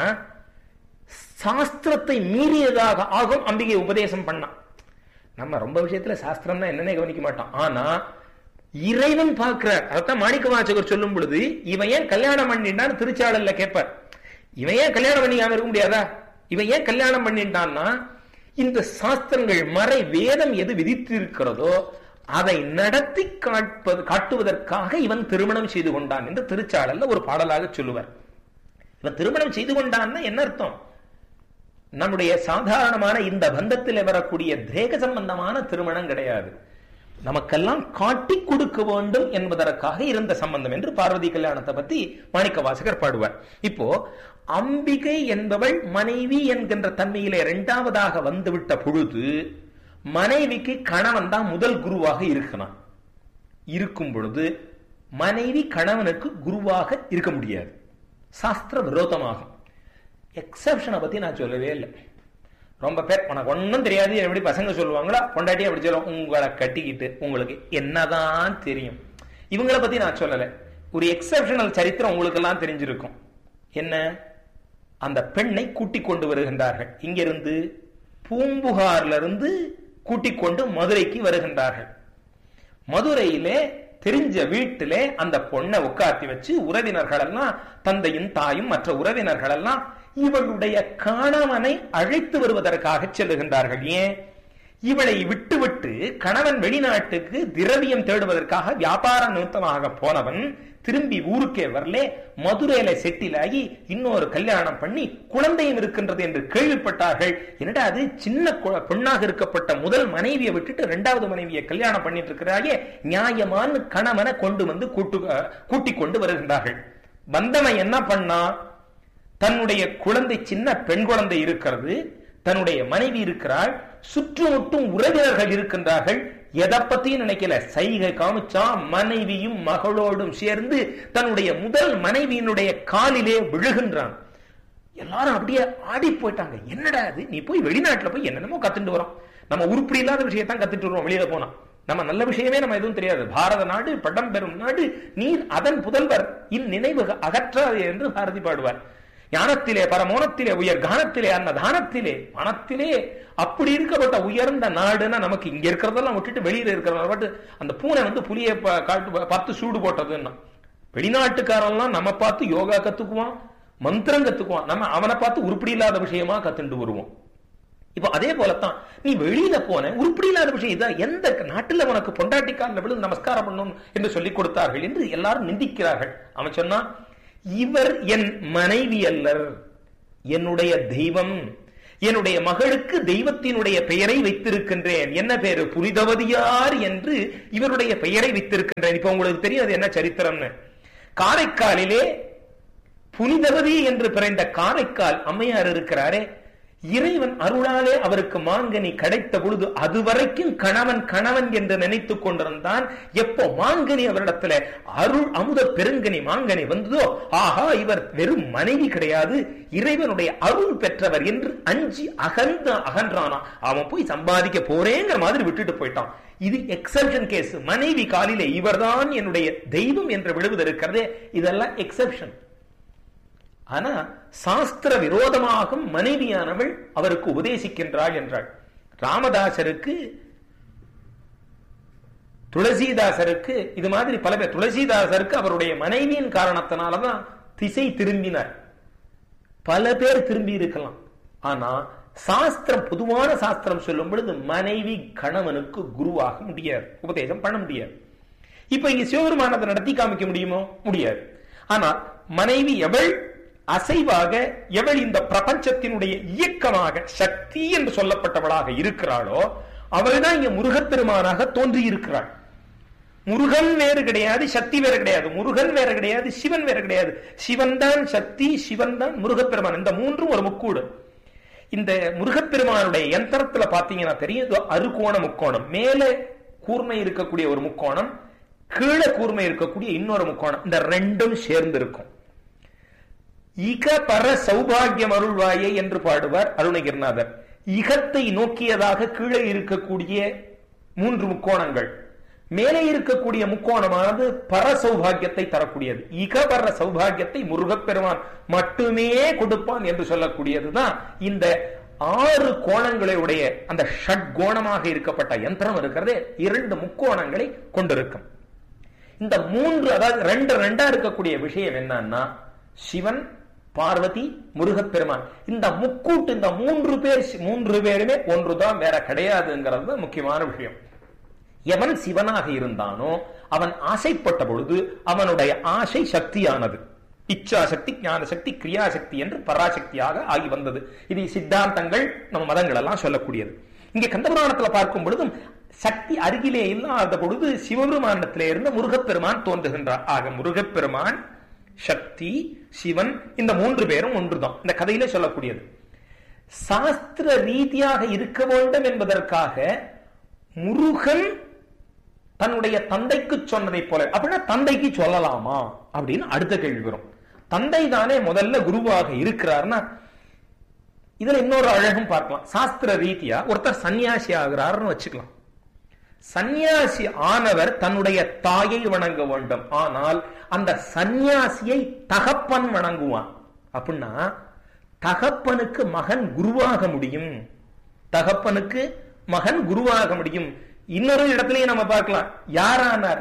சாஸ்திரத்தை மீறியதாக ஆகும் அம்பிகை உபதேசம் பண்ணான் நம்ம ரொம்ப விஷயத்துல சாஸ்திரம்னா என்னன்னே கவனிக்க மாட்டோம் ஆனா இறைவன் பார்க்கிறார் அதைத்தான் மாணிக்க வாசகர் சொல்லும் பொழுது இவன் ஏன் கல்யாணம் பண்ணிட்டான்னு திருச்சாளல்ல கேட்பார் இவன் ஏன் கல்யாணம் பண்ணிக்காம இருக்க முடியாதா இவன் ஏன் கல்யாணம் பண்ணிட்டான்னா இந்த சாஸ்திரங்கள் மறை வேதம் எது விதித்திருக்கிறதோ அதை நடத்தி காட்பது காட்டுவதற்காக இவன் திருமணம் செய்து கொண்டான் என்று திருச்சாளல்ல ஒரு பாடலாக சொல்லுவார் இவன் திருமணம் செய்து கொண்டான்னா என்ன அர்த்தம் நம்முடைய சாதாரணமான இந்த பந்தத்தில் வரக்கூடிய தேக சம்பந்தமான திருமணம் கிடையாது நமக்கெல்லாம் காட்டி கொடுக்க வேண்டும் என்பதற்காக இருந்த சம்பந்தம் என்று பார்வதி கல்யாணத்தை பத்தி மாணிக்க வாசகர் பாடுவார் இப்போ அம்பிகை என்பவள் மனைவி என்கின்ற தன்மையிலே இரண்டாவதாக வந்துவிட்ட பொழுது மனைவிக்கு கணவன் தான் முதல் குருவாக இருக்கணும் இருக்கும் பொழுது மனைவி கணவனுக்கு குருவாக இருக்க முடியாது சாஸ்திர விரோதமாகும் எக்ஸப்ஷனை பத்தி நான் சொல்லவே இல்லை ரொம்ப பேர் உனக்கு ஒன்றும் தெரியாது எப்படி பசங்க சொல்லுவாங்களா பொண்டாட்டி அப்படி சொல்லுவோம் உங்களை கட்டிக்கிட்டு உங்களுக்கு என்னதான் தெரியும் இவங்கள பத்தி நான் சொல்லலை ஒரு எக்ஸப்ஷனல் சரித்திரம் உங்களுக்கு எல்லாம் தெரிஞ்சிருக்கும் என்ன அந்த பெண்ணை கூட்டிக் கொண்டு வருகின்றார்கள் இங்கிருந்து பூம்புகார்ல இருந்து கூட்டிக் கொண்டு மதுரைக்கு வருகின்றார்கள் மதுரையிலே தெரிஞ்ச வீட்டிலே அந்த பொண்ணை உட்காத்தி வச்சு உறவினர்கள் எல்லாம் தந்தையும் தாயும் மற்ற உறவினர்கள் எல்லாம் இவளுடைய கணவனை அழைத்து வருவதற்காக செல்லுகின்றார்கள் ஏன் இவளை விட்டுவிட்டு கணவன் வெளிநாட்டுக்கு திரவியம் தேடுவதற்காக வியாபார நிமித்தமாக போனவன் திரும்பி ஊருக்கே வரலே மதுரையில செட்டில் ஆகி இன்னொரு கல்யாணம் பண்ணி குழந்தையும் இருக்கின்றது என்று கேள்விப்பட்டார்கள் என்னடா அது சின்ன கு- பெண்ணாக இருக்கப்பட்ட முதல் மனைவியை விட்டுட்டு இரண்டாவது மனைவியை கல்யாணம் பண்ணிட்டு இருக்கிறாயே நியாயமான கணவனை கொண்டு வந்து கூட்டு கூட்டிக் கொண்டு வருகின்றார்கள் வந்தவன் என்ன பண்ணா தன்னுடைய குழந்தை சின்ன பெண் குழந்தை இருக்கிறது தன்னுடைய மனைவி இருக்கிறாள் சுற்றுமுட்டும் உறவினர்கள் இருக்கின்றார்கள் எதை பத்தியும் நினைக்கல சைகை காமிச்சா மனைவியும் மகளோடும் சேர்ந்து தன்னுடைய முதல் மனைவியினுடைய காலிலே விழுகின்றான் எல்லாரும் அப்படியே ஆடி போயிட்டாங்க என்னடா அது நீ போய் வெளிநாட்டுல போய் என்னென்னமோ கத்துட்டு வரோம் நம்ம உருப்படி இல்லாத விஷயத்தான் கத்துட்டு வருவோம் வெளியில போனா நம்ம நல்ல விஷயமே நம்ம எதுவும் தெரியாது பாரத நாடு படம் பெறும் நாடு நீர் அதன் புதல்வர் இந்நினைவு அகற்றாது என்று பாரதி பாடுவார் ஞானத்திலே பரமோனத்திலே உயர் கானத்திலே அன்ன தானத்திலே மனத்திலே அப்படி இருக்கப்பட்ட உயர்ந்த நாடுன்னா நமக்கு இங்க இருக்கிறதெல்லாம் விட்டுட்டு வெளியில இருக்கிறத விட்டு அந்த பூனை வந்து புலியை பா- காட்டு பார்த்து சூடு போட்டதுன்னா வெளிநாட்டுக்காரெல்லாம் நம்ம பார்த்து யோகா கத்துக்குவான் மந்திரம் கத்துக்குவான் நம்ம அவனை பார்த்து உருப்படி இல்லாத விஷயமா கத்துட்டு வருவோம் இப்போ அதே போலத்தான் நீ வெளியில போன உருப்படி இல்லாத விஷயம் இதான் எந்த நாட்டுல உனக்கு பொண்டாட்டிக்காரன் விழுந்து நமஸ்காரம் பண்ணணும் என்று சொல்லிக் கொடுத்தார்கள் என்று எல்லாரும் நிந்திக்கிறார்கள் அவன் சொன்னா இவர் என் மனைவி அல்லர் என்னுடைய தெய்வம் என்னுடைய மகளுக்கு தெய்வத்தினுடைய பெயரை வைத்திருக்கின்றேன் என்ன பேரு புனிதவதியார் என்று இவருடைய பெயரை வைத்திருக்கின்றேன் இப்ப உங்களுக்கு தெரியும் அது என்ன சரித்திரம்னு காரைக்காலிலே புனிதவதி என்று பிறந்த காரைக்கால் அம்மையார் இருக்கிறாரே இறைவன் அருளாலே அவருக்கு மாங்கனி கிடைத்த பொழுது அதுவரைக்கும் கணவன் கணவன் என்று நினைத்துக் கொண்டிருந்தான் எப்போ மாங்கனி அவரிடத்துல அருள் அமுத பெருங்கனி மாங்கனி வந்ததோ ஆஹா இவர் வெறும் மனைவி கிடையாது இறைவனுடைய அருள் பெற்றவர் என்று அஞ்சி அகன்ற அகன்றானா அவன் போய் சம்பாதிக்க போறேங்கிற மாதிரி விட்டுட்டு போயிட்டான் இது எக்ஸப்ஷன் கேஸ் மனைவி காலிலே இவர்தான் என்னுடைய தெய்வம் என்று விழுவது இருக்கிறதே இதெல்லாம் எக்ஸப்ஷன் ஆனா சாஸ்திர விரோதமாக மனைவியானவள் அவருக்கு உபதேசிக்கின்றாள் என்றாள் ராமதாசருக்கு துளசிதாசருக்கு இது மாதிரி பல பேர் துளசிதாசருக்கு அவருடைய மனைவியின் காரணத்தினாலதான் திசை திரும்பினார் பல பேர் திரும்பி இருக்கலாம் ஆனா சாஸ்திரம் பொதுவான சாஸ்திரம் சொல்லும் பொழுது மனைவி கணவனுக்கு குருவாக முடியாது உபதேசம் பண்ண முடியாது இப்ப இங்க சிவபெருமானத்தை நடத்தி காமிக்க முடியுமோ முடியாது ஆனால் மனைவி எவள் அசைவாக எவள் இந்த பிரபஞ்சத்தினுடைய இயக்கமாக சக்தி என்று சொல்லப்பட்டவளாக இருக்கிறாளோ அவள் தான் இங்க முருகப்பெருமானாக தோன்றி இருக்கிறாள் முருகன் வேறு கிடையாது சக்தி வேறு கிடையாது முருகன் வேறு கிடையாது சிவன் வேறு கிடையாது சிவன் தான் சக்தி சிவன் தான் முருகப்பெருமான் இந்த மூன்றும் ஒரு முக்கூடு இந்த முருகப்பெருமானுடைய யந்திரத்துல பாத்தீங்கன்னா தெரியும் இது அறுகோண முக்கோணம் மேலே கூர்மை இருக்கக்கூடிய ஒரு முக்கோணம் கீழே கூர்மை இருக்கக்கூடிய இன்னொரு முக்கோணம் இந்த ரெண்டும் சேர்ந்து இருக்கும் இக பர சௌபாகியம் அருள்வாயே என்று பாடுவார் அருணகிரிநாதர் இகத்தை நோக்கியதாக கீழே இருக்கக்கூடிய மூன்று முக்கோணங்கள் மேலே இருக்கக்கூடிய முக்கோணமானது பர சௌபாகியத்தை தரக்கூடியது இக பர சௌபாகியத்தை முருகப்பெருமான் மட்டுமே கொடுப்பான் என்று சொல்லக்கூடியதுதான் இந்த ஆறு கோணங்களை உடைய அந்த ஷட் கோணமாக இருக்கப்பட்ட யந்திரம் இருக்கிறதே இரண்டு முக்கோணங்களை கொண்டிருக்கும் இந்த மூன்று அதாவது ரெண்டு ரெண்டா இருக்கக்கூடிய விஷயம் என்னன்னா சிவன் பார்வதி முருகப்பெருமான் இந்த முக்கூட்டு இந்த மூன்று பேர் மூன்று பேருமே ஒன்றுதான் வேற கிடையாதுங்கிறது தான் முக்கியமான விஷயம் எவன் சிவனாக இருந்தானோ அவன் ஆசைப்பட்ட பொழுது அவனுடைய ஆசை சக்தியானது இச்சா சக்தி ஞான சக்தி கிரியாசக்தி என்று பராசக்தியாக ஆகி வந்தது இது சித்தாந்தங்கள் நம்ம மதங்கள் எல்லாம் சொல்லக்கூடியது இங்கே கந்தபுராணத்துல பார்க்கும் பொழுதும் சக்தி அருகிலே இல்லாத பொழுது சிவபெருமானத்திலே இருந்து முருகப்பெருமான் தோன்றுகின்றார் ஆக முருகப்பெருமான் சக்தி சிவன் இந்த மூன்று பேரும் ஒன்றுதான் இந்த கதையிலே சொல்லக்கூடியது சாஸ்திர ரீதியாக இருக்க வேண்டும் என்பதற்காக முருகன் தன்னுடைய தந்தைக்கு சொன்னதை போல அப்படின்னா தந்தைக்கு சொல்லலாமா அப்படின்னு அடுத்த கேள்வி வரும் தந்தை தானே முதல்ல குருவாக இருக்கிறார்னா இதுல இன்னொரு அழகும் பார்க்கலாம் சாஸ்திர ரீதியா ஒருத்தர் சன்னியாசி ஆகிறாருன்னு வச்சுக்கலாம் சந்நியாசி ஆனவர் தன்னுடைய தாயை வணங்க வேண்டும் ஆனால் அந்த சந்நியாசியை தகப்பன் வணங்குவான் அப்படின்னா தகப்பனுக்கு மகன் குருவாக முடியும் தகப்பனுக்கு மகன் குருவாக முடியும் இன்னொரு இடத்துலயும் நம்ம பார்க்கலாம் யாரானார்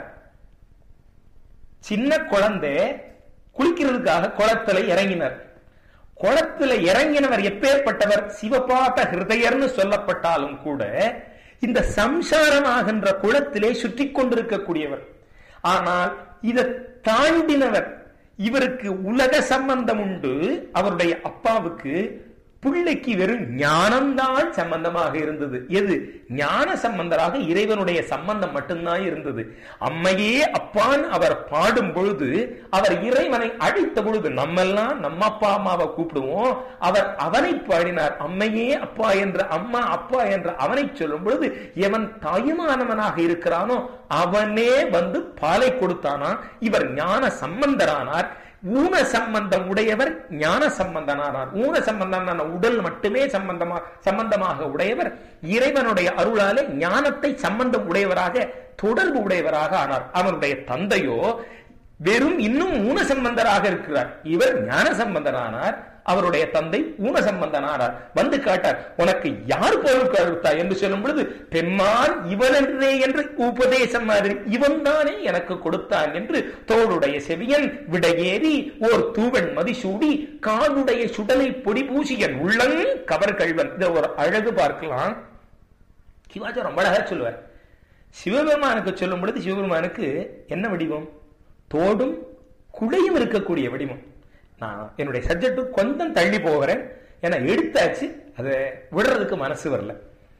சின்ன குழந்தை குளிக்கிறதுக்காக குளத்துல இறங்கினர் குளத்துல இறங்கினவர் எப்பேற்பட்டவர் சிவபாட்ட ஹிருதயர்னு சொல்லப்பட்டாலும் கூட இந்த சம்சாரம் ஆகின்ற குளத்திலே சுற்றி கொண்டிருக்கக்கூடியவர் ஆனால் இதை தாண்டினவர் இவருக்கு உலக சம்பந்தம் உண்டு அவருடைய அப்பாவுக்கு பிள்ளைக்கு வெறும் ஞானம்தான் சம்பந்தமாக இருந்தது எது ஞான சம்பந்தராக இறைவனுடைய சம்பந்தம் மட்டும்தான் இருந்தது அம்மையே அப்பான் அவர் பாடும் பொழுது அவர் இறைவனை அழைத்த பொழுது நம்மெல்லாம் நம்ம அப்பா அம்மாவை கூப்பிடுவோம் அவர் அவனை பாடினார் அம்மையே அப்பா என்ற அம்மா அப்பா என்ற அவனை சொல்லும் பொழுது எவன் தாயுமானவனாக இருக்கிறானோ அவனே வந்து பாலை கொடுத்தானா இவர் ஞான சம்பந்தரானார் ஊன சம்பந்தம் உடையவர் ஞான சம்பந்தனானார் ஊன சம்பந்தமான உடல் மட்டுமே சம்பந்தமா சம்பந்தமாக உடையவர் இறைவனுடைய அருளாலே ஞானத்தை சம்பந்தம் உடையவராக தொடர்பு உடையவராக ஆனார் அவனுடைய தந்தையோ வெறும் இன்னும் ஊன சம்பந்தராக இருக்கிறார் இவர் ஞான சம்பந்தனானார் அவருடைய தந்தை ஊன சம்பந்தனானார் வந்து கேட்டார் உனக்கு யார் பொருள் கருத்தா என்று சொல்லும் பொழுது பெம்மான் இவனன்றே என்று உபதேசம் மாதிரி இவன் தானே எனக்கு கொடுத்தான் என்று தோளுடைய செவியன் விடையேறி ஓர் தூவன் மதிசூடி காலுடைய சுடலை பொடி பூசியன் உள்ளங் கவர் கழ்வன் இதை ஒரு அழகு பார்க்கலாம் சிவாஜி ரொம்ப அழகா சொல்லுவார் சிவபெருமானுக்கு சொல்லும் பொழுது சிவபெருமானுக்கு என்ன வடிவம் தோடும் குடையும் இருக்கக்கூடிய வடிவம் நான் என்னுடைய சப்ஜெக்ட் கொஞ்சம் தள்ளி போகிறேன் ஏன்னா எடுத்தாச்சு அதை விடுறதுக்கு மனசு வரல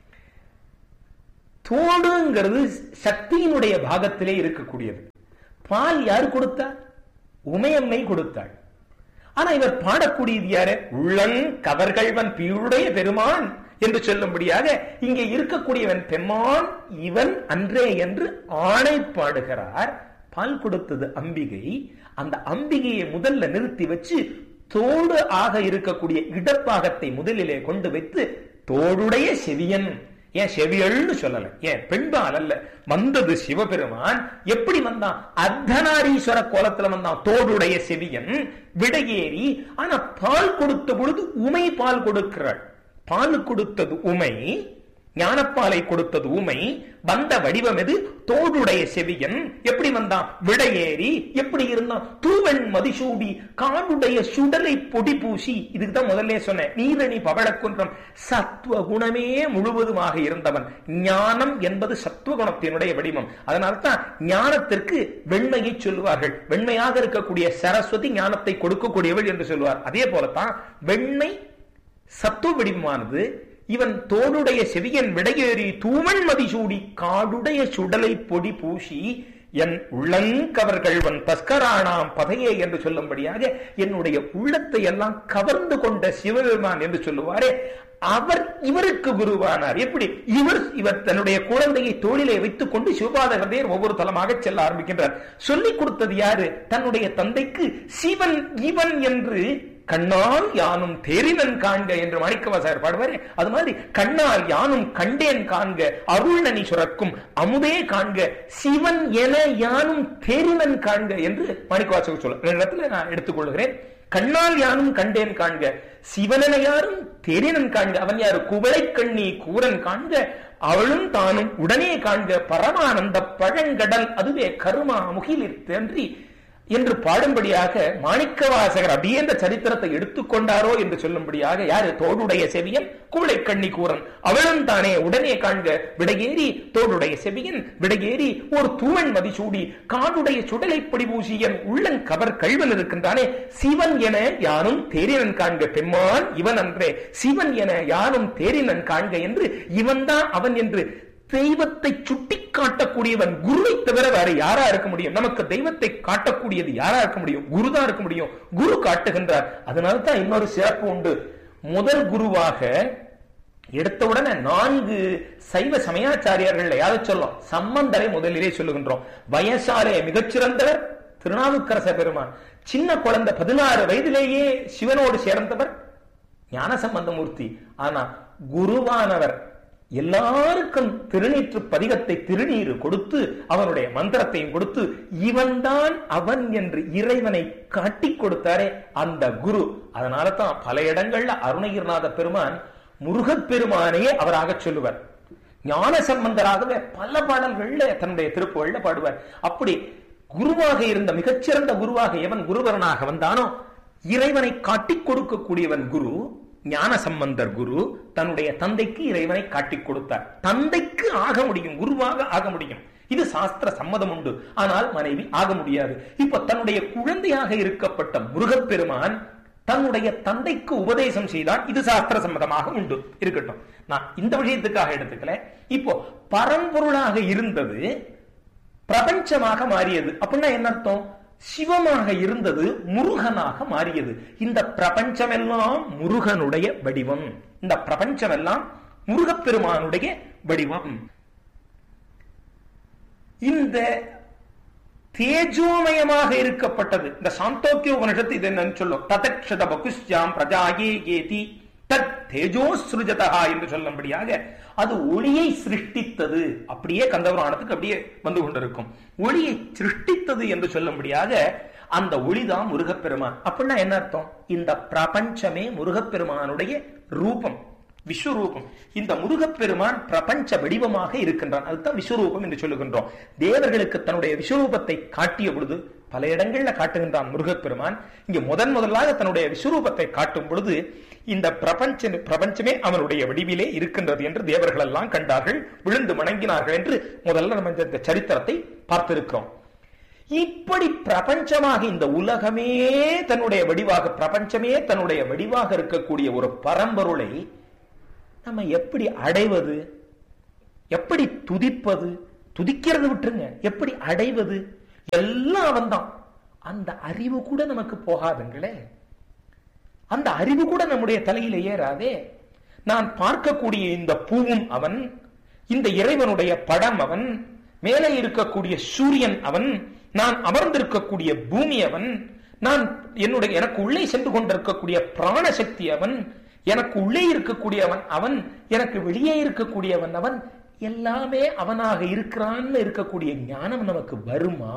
தோடுங்கிறது சக்தியினுடைய பாகத்திலே இருக்கக்கூடியது பால் யார் கொடுத்தார் உமையம்மை கொடுத்தாள் ஆனா இவர் பாடக்கூடியது யாரு உள்ளங் கவர்கள்வன் பியுடைய பெருமான் என்று சொல்லும்படியாக இங்கே இருக்கக்கூடியவன் பெம்மான் இவன் அன்றே என்று ஆணை பாடுகிறார் பால் கொடுத்தது அம்பிகை அந்த அம்பிகையை முதல்ல நிறுத்தி வச்சு தோடு ஆக இருக்கக்கூடிய இடப்பாகத்தை முதலிலே கொண்டு வைத்து தோடுடைய செவியன் ஏன் செவியல்னு சொல்லல ஏன் பெண்பால் அல்ல வந்தது சிவபெருமான் எப்படி வந்தான் அர்த்தநாரீஸ்வர கோலத்துல வந்தான் தோடுடைய செவியன் விடையேறி ஆனா பால் கொடுத்த பொழுது உமை பால் கொடுக்கிறாள் பால் கொடுத்தது உமை ஞானப்பாலை கொடுத்தது ஊமை வந்த வடிவம் எது தோடுடைய செவியன் எப்படி வந்தான் விடையேறி எப்படி இருந்தான் தூவன் மதிசூடி காடுடைய சுடலை பொடி பூசி இதுக்கு தான் முதல்ல சொன்னேன் நீரணி பவழக்குன்றம் சத்துவ குணமே முழுவதுமாக இருந்தவன் ஞானம் என்பது சத்துவ குணத்தினுடைய வடிவம் அதனால்தான் ஞானத்திற்கு வெண்மையை சொல்லுவார்கள் வெண்மையாக இருக்கக்கூடிய சரஸ்வதி ஞானத்தை கொடுக்கக்கூடியவள் என்று சொல்லுவார் அதே போலத்தான் வெண்மை சத்துவ வடிவமானது இவன் தோடுடைய செவியன் விடையேறி தூமன் மதிசூடி காடுடைய சுடலை பொடி பூசி என் உள்ளங்கவர்கள்வன் தஸ்கரானாம் பதையே என்று சொல்லும்படியாக என்னுடைய உள்ளத்தை எல்லாம் கவர்ந்து கொண்ட சிவபெருமான் என்று சொல்லுவாரே அவர் இவருக்கு குருவானார் எப்படி இவர் இவர் தன்னுடைய குழந்தையை தோளிலே வைத்துக் கொண்டு சிவபாத ஹிருதயர் ஒவ்வொரு தலமாக செல்ல ஆரம்பிக்கின்றார் சொல்லிக் கொடுத்தது யாரு தன்னுடைய தந்தைக்கு சிவன் இவன் என்று கண்ணால் யானும் தேரினன் காண்க என்று மாணிக்கவாசகர் பாடுவாரே அது மாதிரி கண்ணால் யானும் கண்டேன் காண்க அருள்நனி சுரக்கும் அமுதே காண்க சிவன் என யானும் தேரினன் காண்க என்று மாணிக்கவாசகர் சொல்ல ரெண்டு இடத்துல நான் எடுத்துக்கொள்கிறேன் கண்ணால் யானும் கண்டேன் காண்க சிவனென யாரும் தேரினன் காண்க அவன் யாரு குவளை கண்ணி கூரன் காண்க அவளும் தானும் உடனே காண்க பரமானந்த பழங்கடல் அதுவே கருமா முகிலிர் தன்றி என்று பாடும்படியாக மாணிக்கவாசகர் அப்படியே இந்த சரித்திரத்தை எடுத்துக்கொண்டாரோ என்று சொல்லும்படியாக யாரு தோடுடைய செவியன் கூளை கண்ணி கூறன் அவளும் தானே உடனே காண்க விடையேறி தோடுடைய செவியன் விடையேறி ஒரு தூவன் மதிசூடி காடுடைய சுடலை பொடிபூசியன் உள்ளன் கவர் கழிவன் இருக்கின்றானே சிவன் என யானும் தேரினன் காண்க பெம்மான் இவன் அன்றே சிவன் என யானும் தேரினன் காண்க என்று இவன்தான் அவன் என்று தெய்வத்தை சுட்டி காட்டக்கூடியவன் குருவை தவிர வேற யாரா இருக்க முடியும் நமக்கு தெய்வத்தை காட்டக்கூடியது யாரா இருக்க முடியும் குருதான் இருக்க முடியும் குரு காட்டுகின்றார் அதனால தான் இன்னொரு சிறப்பு உண்டு முதல் குருவாக எடுத்த உடனே நான்கு சைவ சமயாச்சாரியர்கள் யாரை சொல்லும் சம்பந்தரை முதலிலே சொல்லுகின்றோம் வயசாலே மிகச்சிறந்தவர் திருநாவுக்கரச பெருமான் சின்ன குழந்தை பதினாறு வயதிலேயே சிவனோடு சேர்ந்தவர் ஞான சம்பந்தமூர்த்தி ஆனா குருவானவர் எல்லாருக்கும் திருநீற்று பதிகத்தை திருநீர் கொடுத்து அவனுடைய மந்திரத்தையும் கொடுத்து இவன்தான் அவன் என்று இறைவனை காட்டிக் கொடுத்தாரே அந்த குரு அதனால தான் பல இடங்கள்ல அருணகிரிநாத பெருமான் முருகப் பெருமானையே அவராக சொல்லுவார் ஞான சம்பந்தராகவே பல பாடல்கள்ல தன்னுடைய திருப்புகள்ல பாடுவார் அப்படி குருவாக இருந்த மிகச்சிறந்த குருவாக எவன் குருவரனாக வந்தானோ இறைவனை காட்டிக் கொடுக்கக்கூடியவன் குரு ஞான சம்பந்தர் குரு தன்னுடைய தந்தைக்கு இறைவனை காட்டிக் கொடுத்தார் தந்தைக்கு ஆக முடியும் குருவாக ஆக முடியும் இது சாஸ்திர சம்மதம் உண்டு ஆனால் மனைவி ஆக முடியாது இப்ப தன்னுடைய குழந்தையாக இருக்கப்பட்ட முருகப்பெருமான் தன்னுடைய தந்தைக்கு உபதேசம் செய்தால் இது சாஸ்திர சம்மதமாக உண்டு இருக்கட்டும் நான் இந்த விஷயத்துக்காக எடுத்துக்கல இப்போ பரம்பொருளாக இருந்தது பிரபஞ்சமாக மாறியது அப்படின்னா என்ன அர்த்தம் சிவமாக இருந்தது முருகனாக மாறியது இந்த பிரபஞ்சமெல்லாம் முருகனுடைய வடிவம் இந்த பிரபஞ்சமெல்லாம் முருகப்பெருமானுடைய வடிவம் இந்த தேஜோமயமாக இருக்கப்பட்டது இந்த சாந்தோக்கிய உபனிஷத்து இது என்னன்னு சொல்லும் ததக்ஷத பகுஷ்யாம் பிரஜாயே ஏதி தத் தேஜோ சிருஜதா என்று சொல்லும்படியாக அது ஒளியை சிருஷ்டித்தது அப்படியே கந்தபுராணத்துக்கு அப்படியே வந்து கொண்டிருக்கும் ஒளியை சிருஷ்டித்தது என்று சொல்லும்படியாக அந்த ஒளிதான் முருகப்பெருமான் அப்படின்னா என்ன அர்த்தம் இந்த பிரபஞ்சமே முருகப்பெருமானுடைய ரூபம் விஸ்வரூபம் இந்த முருகப்பெருமான் பிரபஞ்ச வடிவமாக இருக்கின்றான் அதுதான் விஸ்வரூபம் என்று சொல்லுகின்றோம் தேவர்களுக்கு தன்னுடைய விஸ்வரூபத்தை காட்டிய பொழுது பல இடங்கள்ல காட்டுகின்றான் முருகப்பெருமான் இங்க முதன் முதலாக தன்னுடைய விஸ்வரூபத்தை காட்டும் பொழுது இந்த பிரபஞ்ச பிரபஞ்சமே அவனுடைய வடிவிலே இருக்கின்றது என்று தேவர்கள் எல்லாம் கண்டார்கள் விழுந்து வணங்கினார்கள் என்று முதல்ல நம்ம இந்த சரித்திரத்தை பார்த்திருக்கிறோம் இப்படி பிரபஞ்சமாக இந்த உலகமே தன்னுடைய வடிவாக பிரபஞ்சமே தன்னுடைய வடிவாக இருக்கக்கூடிய ஒரு பரம்பொருளை நம்ம எப்படி அடைவது எப்படி துதிப்பது துதிக்கிறது விட்டுருங்க எப்படி அடைவது எல்லாம் அவன்தான் அந்த அறிவு கூட நமக்கு போகாதுங்களே அந்த அறிவு கூட நம்முடைய தலையில ஏறாதே நான் பார்க்கக்கூடிய இந்த பூவும் அவன் இந்த இறைவனுடைய படம் அவன் மேலே இருக்கக்கூடிய சூரியன் அவன் நான் அமர்ந்திருக்கக்கூடிய பூமி அவன் நான் என்னுடைய எனக்கு உள்ளே சென்று கொண்டிருக்கக்கூடிய பிராணசக்தி அவன் எனக்கு உள்ளே இருக்கக்கூடியவன் அவன் எனக்கு வெளியே இருக்கக்கூடியவன் அவன் எல்லாமே அவனாக இருக்கிறான்னு இருக்கக்கூடிய ஞானம் நமக்கு வருமா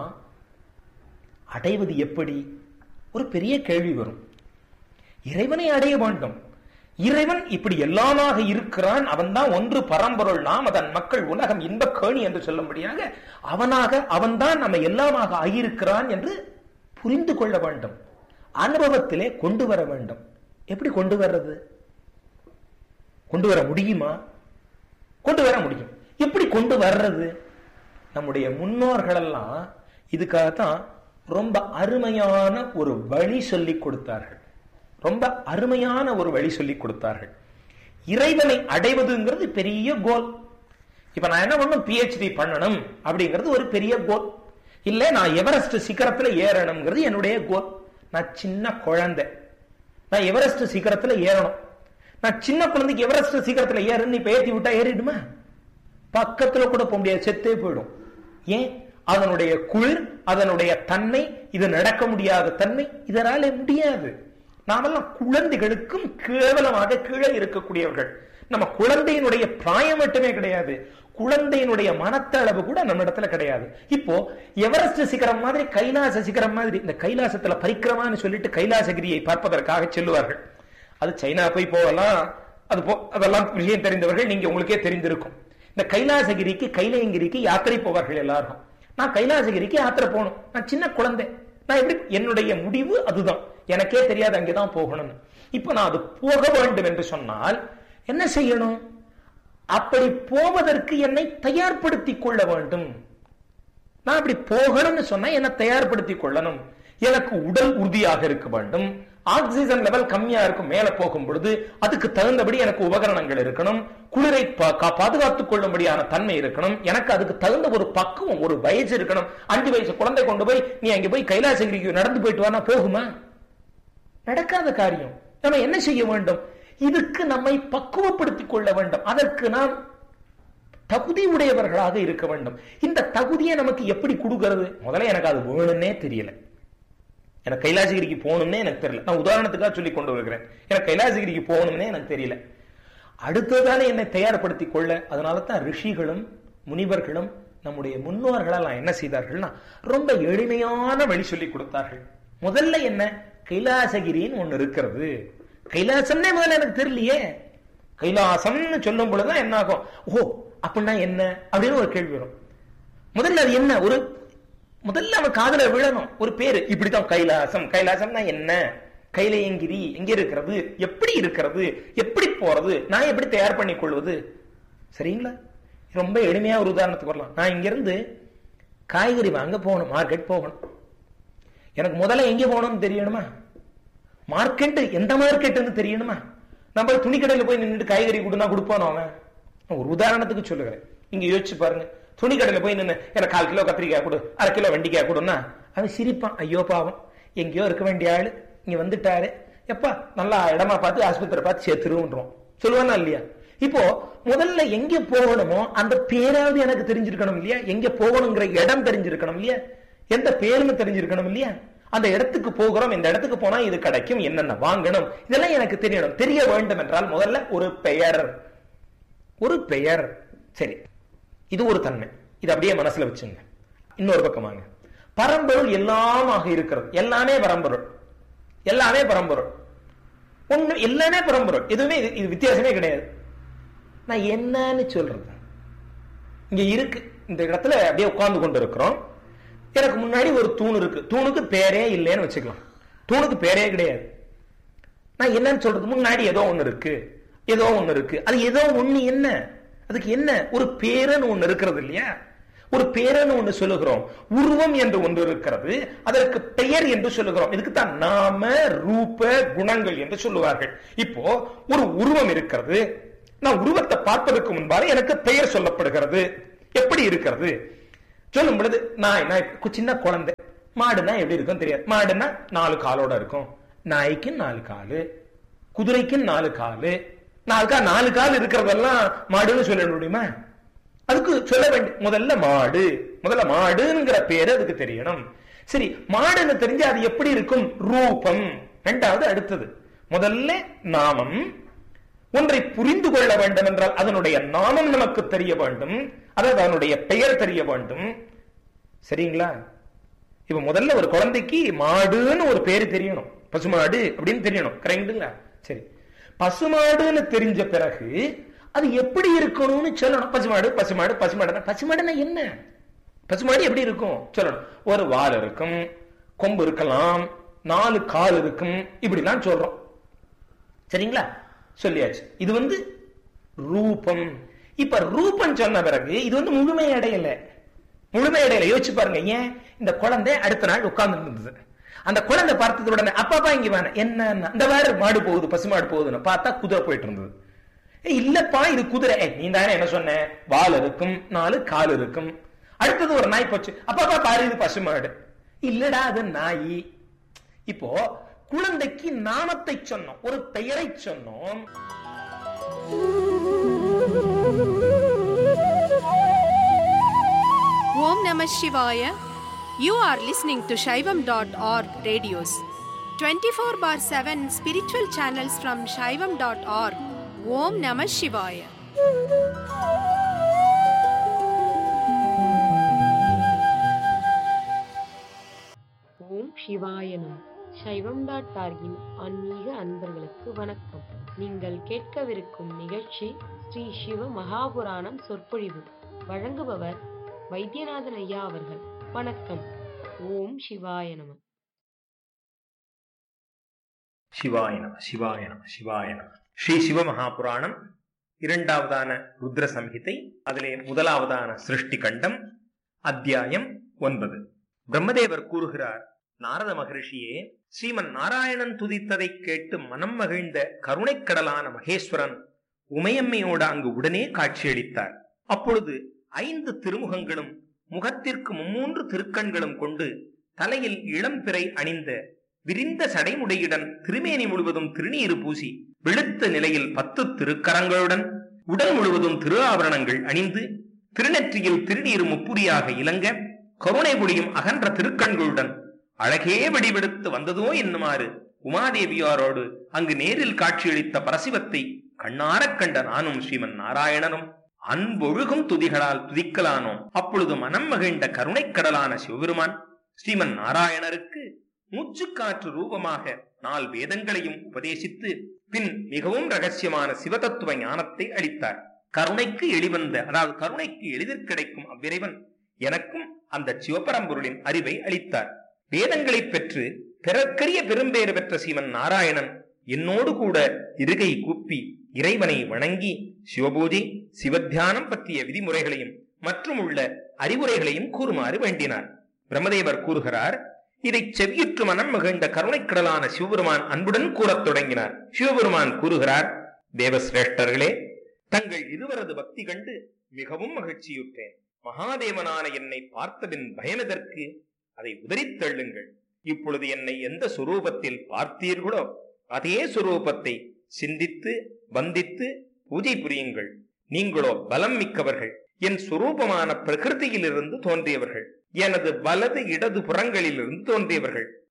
அடைவது எப்படி ஒரு பெரிய கேள்வி வரும் இறைவனை அடைய வேண்டும் இறைவன் இப்படி எல்லாமாக இருக்கிறான் அவன்தான் ஒன்று பரம்பொருள் நாம் அதன் மக்கள் உலகம் இன்ப கேணி என்று சொல்லும்படியாக அவனாக அவன்தான் நம்ம எல்லாமாக ஆகியிருக்கிறான் என்று புரிந்து கொள்ள வேண்டும் அனுபவத்திலே கொண்டு வர வேண்டும் எப்படி கொண்டு வர்றது கொண்டு வர முடியுமா கொண்டு வர முடியும் எப்படி கொண்டு வர்றது நம்முடைய முன்னோர்கள் எல்லாம் இதுக்காகத்தான் ரொம்ப அருமையான ஒரு வழி சொல்லி கொடுத்தார்கள் ரொம்ப அருமையான ஒரு வழி சொல்லி கொடுத்தார்கள் இறைவனை அடைவதுங்கிறது பெரிய கோல் இப்ப நான் என்ன பண்ணும் பிஹெச்டி பண்ணணும் அப்படிங்கிறது ஒரு பெரிய கோல் இல்ல நான் எவரெஸ்ட் சிகரத்துல ஏறணுங்கிறது என்னுடைய கோல் நான் சின்ன குழந்தை நான் எவரெஸ்ட் சிகரத்துல ஏறணும் நான் சின்ன குழந்தைக்கு எவரெஸ்ட் சீக்கிரத்துல ஏறுன்னு இப்ப ஏத்தி விட்டா ஏறிடுமா பக்கத்துல கூட போக முடியாது செத்தே போயிடும் ஏன் அதனுடைய குளிர் அதனுடைய தன்மை இது நடக்க முடியாத தன்மை இதனால முடியாது நாமெல்லாம் குழந்தைகளுக்கும் கேவலமாக கீழே இருக்கக்கூடியவர்கள் நம்ம குழந்தையினுடைய பிராயம் மட்டுமே கிடையாது குழந்தையினுடைய மனத்தளவு கூட நம்ம இடத்துல கிடையாது இப்போ எவரெஸ்ட் சிகரம் மாதிரி கைலாச சிகரம் மாதிரி இந்த கைலாசத்துல பரிக்கிரமான்னு சொல்லிட்டு கைலாசகிரியை பார்ப்பதற்காக செல்லுவார்கள் அது சைனா போய் போகலாம் அது போ அதெல்லாம் விஷயம் தெரிந்தவர்கள் நீங்க உங்களுக்கே தெரிந்திருக்கும் இந்த கைலாசகிரிக்கு கைலயங்கிரிக்கு யாத்திரை போவார்கள் எல்லாரும் நான் கைலாசகிரிக்கு யாத்திரை போகணும் நான் சின்ன குழந்தை நான் எப்படி என்னுடைய முடிவு அதுதான் எனக்கே தெரியாது அங்கேதான் போகணும்னு இப்ப நான் அது போக வேண்டும் என்று சொன்னால் என்ன செய்யணும் அப்படி போவதற்கு என்னை தயார்படுத்திக் கொள்ள வேண்டும் நான் அப்படி போகணும்னு சொன்னா என்ன தயார்படுத்திக் கொள்ளணும் எனக்கு உடல் உறுதியாக இருக்க வேண்டும் ஆக்சிஜன் லெவல் கம்மியா இருக்கும் மேல போகும் பொழுது அதுக்கு தகுந்தபடி எனக்கு உபகரணங்கள் இருக்கணும் குளிரை பாதுகாத்துக் கொள்ளும்படியான தன்மை இருக்கணும் எனக்கு அதுக்கு தகுந்த ஒரு பக்குவம் ஒரு வயசு இருக்கணும் அஞ்சு வயசு குழந்தை கொண்டு போய் நீ அங்க போய் கைலாசகிரிக்கு நடந்து போயிட்டு வானா போகுமா நடக்காத காரியம் நம்ம என்ன செய்ய வேண்டும் இதுக்கு நம்மை பக்குவப்படுத்திக் கொள்ள வேண்டும் அதற்கு நாம் தகுதி உடையவர்களாக இருக்க வேண்டும் இந்த தகுதியை நமக்கு எப்படி கொடுக்கிறது முதல்ல எனக்கு அது வேணும்னே தெரியல எனக்கு கைலாசகிரிக்கு போகணும்னே எனக்கு தெரியல நான் உதாரணத்துக்காக சொல்லி கொண்டு வருகிறேன் எனக்கு கைலாசகிரிக்கு போகணும்னே எனக்கு தெரியல அடுத்ததானே என்னை தயார்படுத்திக் கொள்ள அதனால தான் ரிஷிகளும் முனிவர்களும் நம்முடைய முன்னோர்களெல்லாம் என்ன செய்தார்கள்னா ரொம்ப எளிமையான வழி சொல்லி கொடுத்தார்கள் முதல்ல என்ன கைலாசகிரின்னு ஒண்ணு இருக்கிறது கைலாசம்னே முதல்ல எனக்கு தெரியலையே கைலாசம்னு சொல்லும் பொழுதுதான் என்ன ஆகும் ஓ அப்படின்னா என்ன அப்படின்னு ஒரு கேள்வி வரும் முதல்ல அது என்ன ஒரு முதல்ல அவன் காதல விழணும் ஒரு பேரு இப்படித்தான் கைலாசம் கைலாசம்னா என்ன கைலையங்கிரி எங்க இருக்கிறது எப்படி இருக்கிறது எப்படி போறது நான் எப்படி தயார் பண்ணி கொள்வது சரிங்களா ரொம்ப எளிமையா ஒரு உதாரணத்துக்கு வரலாம் நான் இங்க இருந்து காய்கறி வாங்க போகணும் மார்க்கெட் போகணும் எனக்கு முதல்ல எங்க போகணும்னு தெரியணுமா மார்க்கெட் எந்த மார்க்கெட்னு தெரியணுமா நம்ம துணி கடையில போய் நின்றுட்டு காய்கறி கொடுனா கொடுப்பானோ அவன் ஒரு உதாரணத்துக்கு சொல்லுகிறேன் நீங்க யோசிச்சு பாருங்க துணி கடையில போய் நின்று எனக்கு கால் கிலோ கத்திரிக்காய் கொடு அரை கிலோ வெண்டிக்காய் கொடுன்னா அவன் சிரிப்பான் ஐயோ பாவம் எங்கேயோ இருக்க வேண்டிய ஆளு இங்க வந்துட்டாரு எப்பா நல்லா இடமா பார்த்து ஆஸ்பத்திரி பார்த்து சேர்த்துருவோன்றோம் சொல்லுவானா இல்லையா இப்போ முதல்ல எங்க போகணுமோ அந்த பேராவது எனக்கு தெரிஞ்சிருக்கணும் இல்லையா எங்க போகணுங்கிற இடம் தெரிஞ்சிருக்கணும் இல்லையா எந்த பேருன்னு தெரிஞ்சிருக்கணும் இல்லையா அந்த இடத்துக்கு போகிறோம் இந்த இடத்துக்கு போனா இது கிடைக்கும் என்னென்ன வாங்கணும் இதெல்லாம் எனக்கு தெரியணும் தெரிய வேண்டும் என்றால் முதல்ல ஒரு பெயர் ஒரு பெயர் சரி இது ஒரு தன்மை இது அப்படியே மனசுல வச்சுங்க இன்னொரு பக்கமாங்க பரம்பொருள் எல்லாமாக இருக்கிறது எல்லாமே பரம்பொருள் எல்லாமே பரம்பொருள் ஒண்ணு எல்லாமே பரம்பொருள் எதுவுமே இது இது வித்தியாசமே கிடையாது நான் என்னன்னு சொல்றது இங்க இருக்கு இந்த இடத்துல அப்படியே உட்கார்ந்து கொண்டு இருக்கிறோம் எனக்கு முன்னாடி ஒரு தூண் இருக்கு தூணுக்கு பேரே இல்லைன்னு வச்சுக்கலாம் தூணுக்கு பேரே கிடையாது நான் என்னன்னு சொல்றது முன்னாடி ஏதோ ஒண்ணு இருக்கு ஏதோ ஒண்ணு இருக்கு அது ஏதோ ஒண்ணு என்ன அதுக்கு என்ன ஒரு பேருன்னு ஒண்ணு இருக்கிறது இல்லையா ஒரு பேருன்னு ஒண்ணு சொல்லுகிறோம் உருவம் என்று ஒன்று இருக்கிறது அதற்கு பெயர் என்று சொல்லுகிறோம் இதுக்கு தான் நாம ரூப குணங்கள் என்று சொல்லுவார்கள் இப்போ ஒரு உருவம் இருக்கிறது நான் உருவத்தை பார்ப்பதற்கு முன்பாக எனக்கு பெயர் சொல்லப்படுகிறது எப்படி இருக்கிறது சொல்லும் பொழுது நான் நான் இப்ப சின்ன குழந்தை மாடுனா எப்படி இருக்கும் தெரியாது மாடுனா நாலு காலோட இருக்கும் நாய்க்கு நாலு காலு குதிரைக்கு நாலு காலு நாலுக்கா நாலு கால் இருக்கிறதெல்லாம் மாடுன்னு சொல்ல முடியுமா அதுக்கு சொல்ல வேண்டிய முதல்ல மாடு முதல்ல மாடுங்கிற பேரு அதுக்கு தெரியணும் சரி மாடுன்னு தெரிஞ்சு அது எப்படி இருக்கும் ரூபம் ரெண்டாவது அடுத்தது முதல்ல நாமம் ஒன்றை புரிந்து கொள்ள வேண்டும் என்றால் அதனுடைய நாமம் நமக்கு தெரிய வேண்டும் அதாவது அதனுடைய பெயர் தெரிய வேண்டும் சரிங்களா இப்ப முதல்ல ஒரு குழந்தைக்கு மாடுன்னு ஒரு பேரு தெரியணும் பசுமாடு அப்படின்னு தெரியணும் கரெக்டுங்களா சரி பசுமாடுன்னு தெரிஞ்ச பிறகு அது எப்படி இருக்கணும்னு சொல்லணும் பசுமாடு பசுமாடு பசுமாடு பசுமாடுன்னா என்ன பசுமாடு எப்படி இருக்கும் சொல்லணும் ஒரு வால் இருக்கும் கொம்பு இருக்கலாம் நாலு கால் இருக்கும் இப்படிலாம் சொல்றோம் சரிங்களா சொல்லியாச்சு இது வந்து ரூபம் இப்ப ரூபம் சொன்ன பிறகு இது வந்து முழுமை அடையல முழுமை அடையல யோசிச்சு பாருங்க ஏன் இந்த குழந்தை அடுத்த நாள் உட்கார்ந்து இருந்தது அந்த குழந்தை பார்த்தது உடனே அப்பாப்பா இங்க வேண என்ன இந்த வேற மாடு போகுது பசுமாடு போகுதுன்னு பார்த்தா குதிரை போயிட்டு இருந்தது ஏய், இல்லப்பா இது குதிரை ஏய், நீ தானே என்ன சொன்ன வால் இருக்கும் நாலு கால் இருக்கும் அடுத்தது ஒரு நாய் போச்சு அப்பாப்பா பாரு இது பசுமாடு இல்லடா அது நாய் இப்போ குழந்தைக்கு நாமத்தை சொன்னோம் ஒரு பெயரை சொன்னோம் Om Namah Shivaya. You are listening to Shaivam.org radios. 24 bar 7 spiritual channels from Shaivam.org. Om Namah Shivaya. ஓம் சிவாயனம் சைவம் டாட் டார்கின் ஆன்மீக அன்பர்களுக்கு வணக்கம் நீங்கள் கேட்கவிருக்கும் நிகழ்ச்சி ஸ்ரீ சிவ மகாபுராணம் சொற்பொழிவு வழங்குபவர் வைத்தியநாதன் ஐயா அவர்கள் வணக்கம் ஓம் சிவாய நம சிவாய நம சிவாய நம சிவாய நம ஸ்ரீ சிவமகாபுராணம் இரண்டாவதான ருத்ர சம்ஹிதை அதிலே முதலாவதான சிருஷ்டி கண்டம் அத்தியாயம் ஒன்பது பிரம்மதேவர் கூறுகிறார் நாரத மகரிஷியே ஸ்ரீமன் நாராயணன் துதித்ததை கேட்டு மனம் மகிழ்ந்த கருணைக்கடலான மகேஸ்வரன் உமையம்மையோடு அங்கு உடனே காட்சியளித்தார் அப்பொழுது ஐந்து திருமுகங்களும் முகத்திற்கு மும்மூன்று திருக்கண்களும் கொண்டு தலையில் இளம்பிறை அணிந்த விரிந்த சடைமுடையுடன் திருமேனி முழுவதும் திருநீறு பூசி வெளுத்த நிலையில் பத்து திருக்கரங்களுடன் உடல் முழுவதும் திரு ஆபரணங்கள் அணிந்து திருநெற்றியில் திருநீர் முப்புரியாக இலங்க கருணை புரியும் அகன்ற திருக்கண்களுடன் அழகே வெடிவெடுத்து வந்ததோ என்னுமாறு உமாதேவியாரோடு அங்கு நேரில் காட்சியளித்த பரசிவத்தை கண்ணாரக் கண்ட நானும் ஸ்ரீமன் நாராயணனும் அன்பொழுகும் துதிகளால் துதிக்கலானோம் அப்பொழுது மனம் மகிழ்ந்த கருணைக்கடலான சிவபெருமான் ஸ்ரீமன் நாராயணருக்கு மூச்சுக்காற்று ரூபமாக நால் வேதங்களையும் உபதேசித்து பின் மிகவும் ரகசியமான சிவதத்துவ ஞானத்தை அளித்தார் கருணைக்கு எளிவந்த அதாவது கருணைக்கு எளிதில் கிடைக்கும் அவ்விறைவன் எனக்கும் அந்த சிவபரம்பொருளின் அறிவை அளித்தார் வேதங்களை பெற்று பிறக்கரிய பெரும்பேறு பெற்ற சீமன் நாராயணன் என்னோடு கூட இருகை கூப்பி இறைவனை வணங்கி சிவபூஜை சிவத்தியானம் பற்றிய விதிமுறைகளையும் மற்றும் உள்ள அறிவுரைகளையும் கூறுமாறு வேண்டினார் பிரம்மதேவர் கூறுகிறார் இதை செவியுற்று மனம் மகிழ்ந்த கருணைக்கடலான சிவபெருமான் அன்புடன் கூறத் தொடங்கினார் சிவபெருமான் கூறுகிறார் தேவசிரேஷ்டர்களே தங்கள் இருவரது பக்தி கண்டு மிகவும் மகிழ்ச்சியுற்றேன் மகாதேவனான என்னை பார்த்தபின் பயமெதற்கு அதை உதறித் தள்ளுங்கள் இப்பொழுது என்னை எந்த சுரூபத்தில் பார்த்தீர்களோ அதே சுரூபத்தை சிந்தித்து வந்தித்து பூஜை புரியுங்கள் நீங்களோ பலம் மிக்கவர்கள் என் சுரூபமான பிரகிருதியிலிருந்து தோன்றியவர்கள் எனது வலது இடது புறங்களிலிருந்து தோன்றியவர்கள்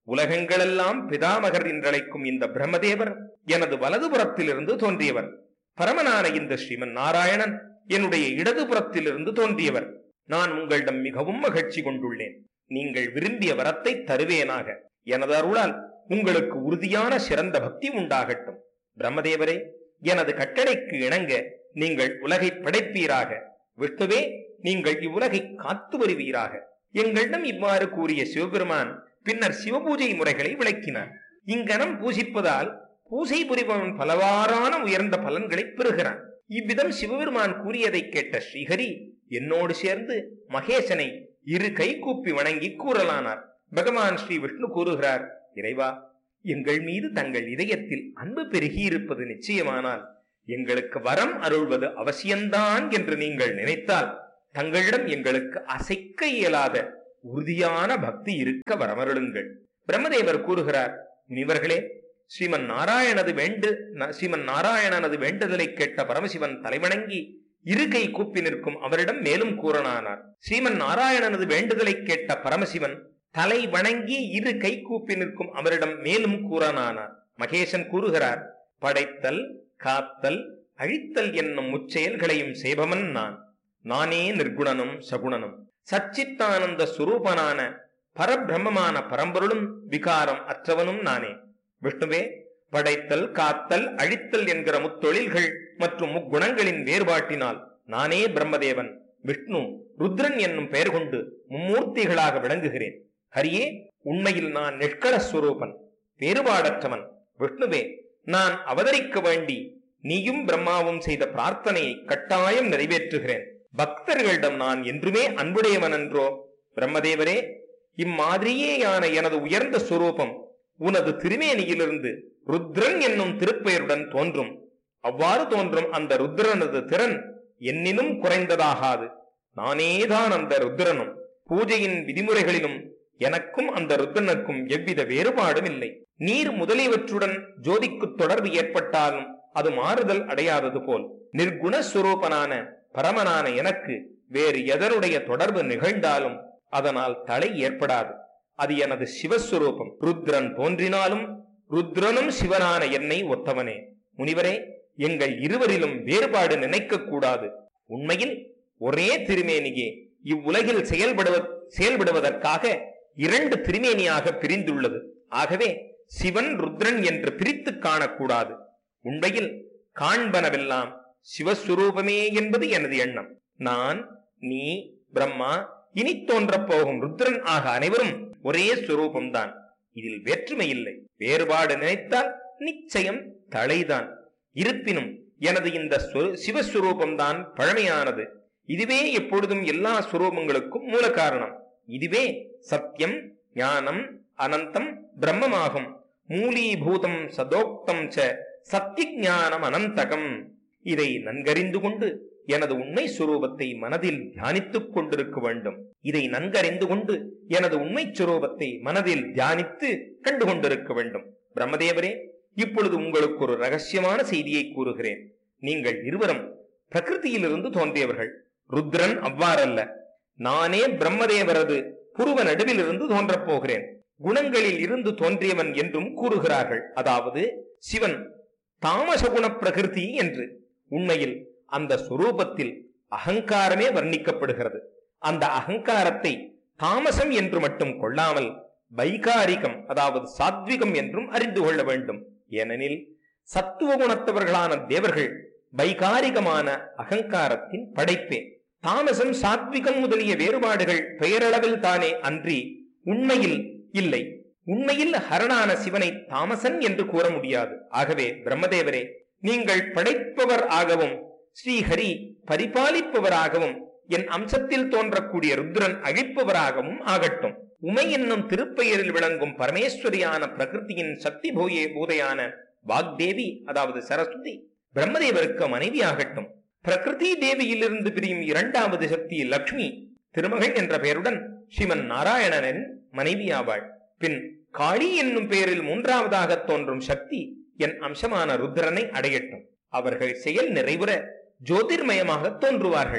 உலகங்களெல்லாம் பிதாமகர் என்றழைக்கும் இந்த பிரம்மதேவர் எனது வலதுபுறத்திலிருந்து தோன்றியவர் பரமனான இந்த ஸ்ரீமன் நாராயணன் என்னுடைய இடதுபுறத்திலிருந்து தோன்றியவர் நான் உங்களிடம் மிகவும் மகிழ்ச்சி கொண்டுள்ளேன் நீங்கள் விரும்பிய வரத்தை தருவேனாக எனது அருளால் உங்களுக்கு உறுதியான சிறந்த பக்தி உண்டாகட்டும் பிரம்மதேவரே எனது கட்டளைக்கு இணங்க நீங்கள் உலகை படைப்பீராக விஷ்ணுவே நீங்கள் இவ்வுலகை காத்து வருவீராக எங்களிடம் இவ்வாறு கூறிய சிவபெருமான் பின்னர் சிவபூஜை முறைகளை விளக்கினார் இங்கனம் பூசிப்பதால் பூசை புரிபவன் பலவாறான உயர்ந்த பலன்களை பெறுகிறான் இவ்விதம் சிவபெருமான் கூறியதை கேட்ட ஸ்ரீஹரி என்னோடு சேர்ந்து மகேசனை இரு கை கூப்பி வணங்கி கூறலானார் பகவான் ஸ்ரீ விஷ்ணு கூறுகிறார் இறைவா எங்கள் மீது தங்கள் இதயத்தில் அன்பு பெருகியிருப்பது நிச்சயமானால் எங்களுக்கு வரம் அருள்வது அவசியம்தான் என்று நீங்கள் நினைத்தால் தங்களிடம் எங்களுக்கு அசைக்க இயலாத உறுதியான பக்தி இருக்க வரமருளுங்கள் பிரம்மதேவர் கூறுகிறார் முனிவர்களே ஸ்ரீமன் நாராயணது வேண்டு ந- ஸ்ரீமன் நாராயணனது வேண்டுதலை கேட்ட பரமசிவன் தலைவணங்கி இரு கை கூப்பி நிற்கும் அவரிடம் மேலும் கூறனானார் ஸ்ரீமன் நாராயணனது வேண்டுதலை கேட்ட பரமசிவன் தலை வணங்கி இரு கை கூப்பி நிற்கும் அவரிடம் மேலும் கூறனானார் மகேசன் கூறுகிறார் படைத்தல் காத்தல் அழித்தல் என்னும் முச்செயல்களையும் செய்பவன் நான் நானே நிர்குணனும் சகுணனும் சச்சித்தானந்த சுரூபனான பரபிரம்மமான பரம்பொருளும் விகாரம் அற்றவனும் நானே விஷ்ணுவே படைத்தல் காத்தல் அழித்தல் என்கிற முத்தொழில்கள் மற்றும் முக்குணங்களின் வேறுபாட்டினால் நானே பிரம்மதேவன் விஷ்ணு ருத்ரன் என்னும் பெயர் கொண்டு மும்மூர்த்திகளாக விளங்குகிறேன் ஹரியே உண்மையில் நான் நிஷ்கள ஸ்வரூபன் வேறுபாடற்றவன் விஷ்ணுவே நான் அவதரிக்க வேண்டி நீயும் பிரம்மாவும் செய்த பிரார்த்தனையை கட்டாயம் நிறைவேற்றுகிறேன் பக்தர்களிடம் நான் என்றுமே அன்புடையவன் என்றோ பிரம்மதேவரே இம்மாதிரியேயான எனது உயர்ந்த சுரூபம் உனது திருமேனியிலிருந்து ருத்ரன் என்னும் திருப்பெயருடன் தோன்றும் அவ்வாறு தோன்றும் அந்த ருத்ரனது திறன் என்னினும் குறைந்ததாகாது நானேதான் அந்த ருத்ரனும் பூஜையின் விதிமுறைகளிலும் எனக்கும் அந்த ருத்ரனுக்கும் எவ்வித வேறுபாடும் இல்லை நீர் முதலியவற்றுடன் ஜோதிக்கு தொடர்பு ஏற்பட்டாலும் அது மாறுதல் அடையாதது போல் நிர்குண சுரூபனான பரமனான எனக்கு வேறு எதனுடைய தொடர்பு நிகழ்ந்தாலும் அதனால் தலை ஏற்படாது அது எனது சிவஸ்வரூபம் ருத்ரன் தோன்றினாலும் ருத்ரனும் சிவனான என்னை ஒத்தவனே முனிவரே எங்கள் இருவரிலும் வேறுபாடு நினைக்க கூடாது உண்மையில் ஒரே திருமேனியே இவ்வுலகில் செயல்படுவ செயல்படுவதற்காக இரண்டு திருமேனியாக பிரிந்துள்ளது ஆகவே சிவன் ருத்ரன் என்று பிரித்து காணக்கூடாது உண்மையில் காண்பனவெல்லாம் சிவஸ்வரூபமே என்பது எனது எண்ணம் நான் நீ பிரம்மா இனி தோன்றப் போகும் ருத்ரன் ஆக அனைவரும் ஒரே சுரூபம்தான் இதில் வேற்றுமை இல்லை வேறுபாடு நினைத்தால் நிச்சயம் தலைதான் இருப்பினும் எனது இந்த ஸ்வ- சிவஸ்வரூபம்தான் பழமையானது இதுவே எப்பொழுதும் எல்லா சுரூபங்களுக்கும் மூல காரணம் இதுவே சத்தியம் ஞானம் அனந்தம் பிரம்மமாகும் மூலீபூதம் சதோக்தம் ச சத்தியஞானம் அனந்தகம் இதை நன்கறிந்து கொண்டு எனது உண்மை சுரூபத்தை மனதில் தியானித்துக் கொண்டிருக்க வேண்டும் இதை நன்கறிந்து கொண்டு எனது உண்மை சுரூபத்தை மனதில் தியானித்து கண்டு கொண்டிருக்க வேண்டும் பிரம்மதேவரே இப்பொழுது உங்களுக்கு ஒரு ரகசியமான செய்தியை கூறுகிறேன் நீங்கள் இருவரும் பிரகிருதியிலிருந்து தோன்றியவர்கள் ருத்ரன் அவ்வாறல்ல நானே பிரம்மதேவரது புருவ நடுவிலிருந்து தோன்றப் போகிறேன் குணங்களில் இருந்து தோன்றியவன் என்றும் கூறுகிறார்கள் அதாவது சிவன் தாமச குண பிரகிருதி என்று உண்மையில் அந்த சுரூபத்தில் அகங்காரமே வர்ணிக்கப்படுகிறது அந்த அகங்காரத்தை தாமசம் என்று மட்டும் கொள்ளாமல் வைகாரிகம் அதாவது சாத்விகம் என்றும் அறிந்து கொள்ள வேண்டும் ஏனெனில் சத்துவ குணத்தவர்களான தேவர்கள் வைகாரிகமான அகங்காரத்தின் படைப்பே தாமசம் சாத்விகம் முதலிய வேறுபாடுகள் பெயரளவில் தானே அன்றி உண்மையில் இல்லை உண்மையில் ஹரணான சிவனை தாமசன் என்று கூற முடியாது ஆகவே பிரம்மதேவரே நீங்கள் படைப்பவர் ஆகவும் ஸ்ரீஹரி பரிபாலிப்பவராகவும் என் அம்சத்தில் தோன்றக்கூடிய ருத்ரன் அழிப்பவராகவும் ஆகட்டும் உமை என்னும் திருப்பெயரில் விளங்கும் பரமேஸ்வரியான பிரகிருதியின் சக்தி பூயே பூதையான வாக்தேவி அதாவது சரஸ்வதி பிரம்மதேவருக்கு மனைவியாகட்டும் பிரகிருதி தேவியிலிருந்து பிரியும் இரண்டாவது சக்தி லக்ஷ்மி திருமகள் என்ற பெயருடன் ஸ்ரீமன் நாராயணனின் மனைவியாவாள் பின் காளி என்னும் பெயரில் மூன்றாவதாக தோன்றும் சக்தி என் அம்சமான ருத்ரனை அடையட்டும் அவர்கள் செயல் நிறைவுற ஜோதிர்மயமாக தோன்றுவார்கள்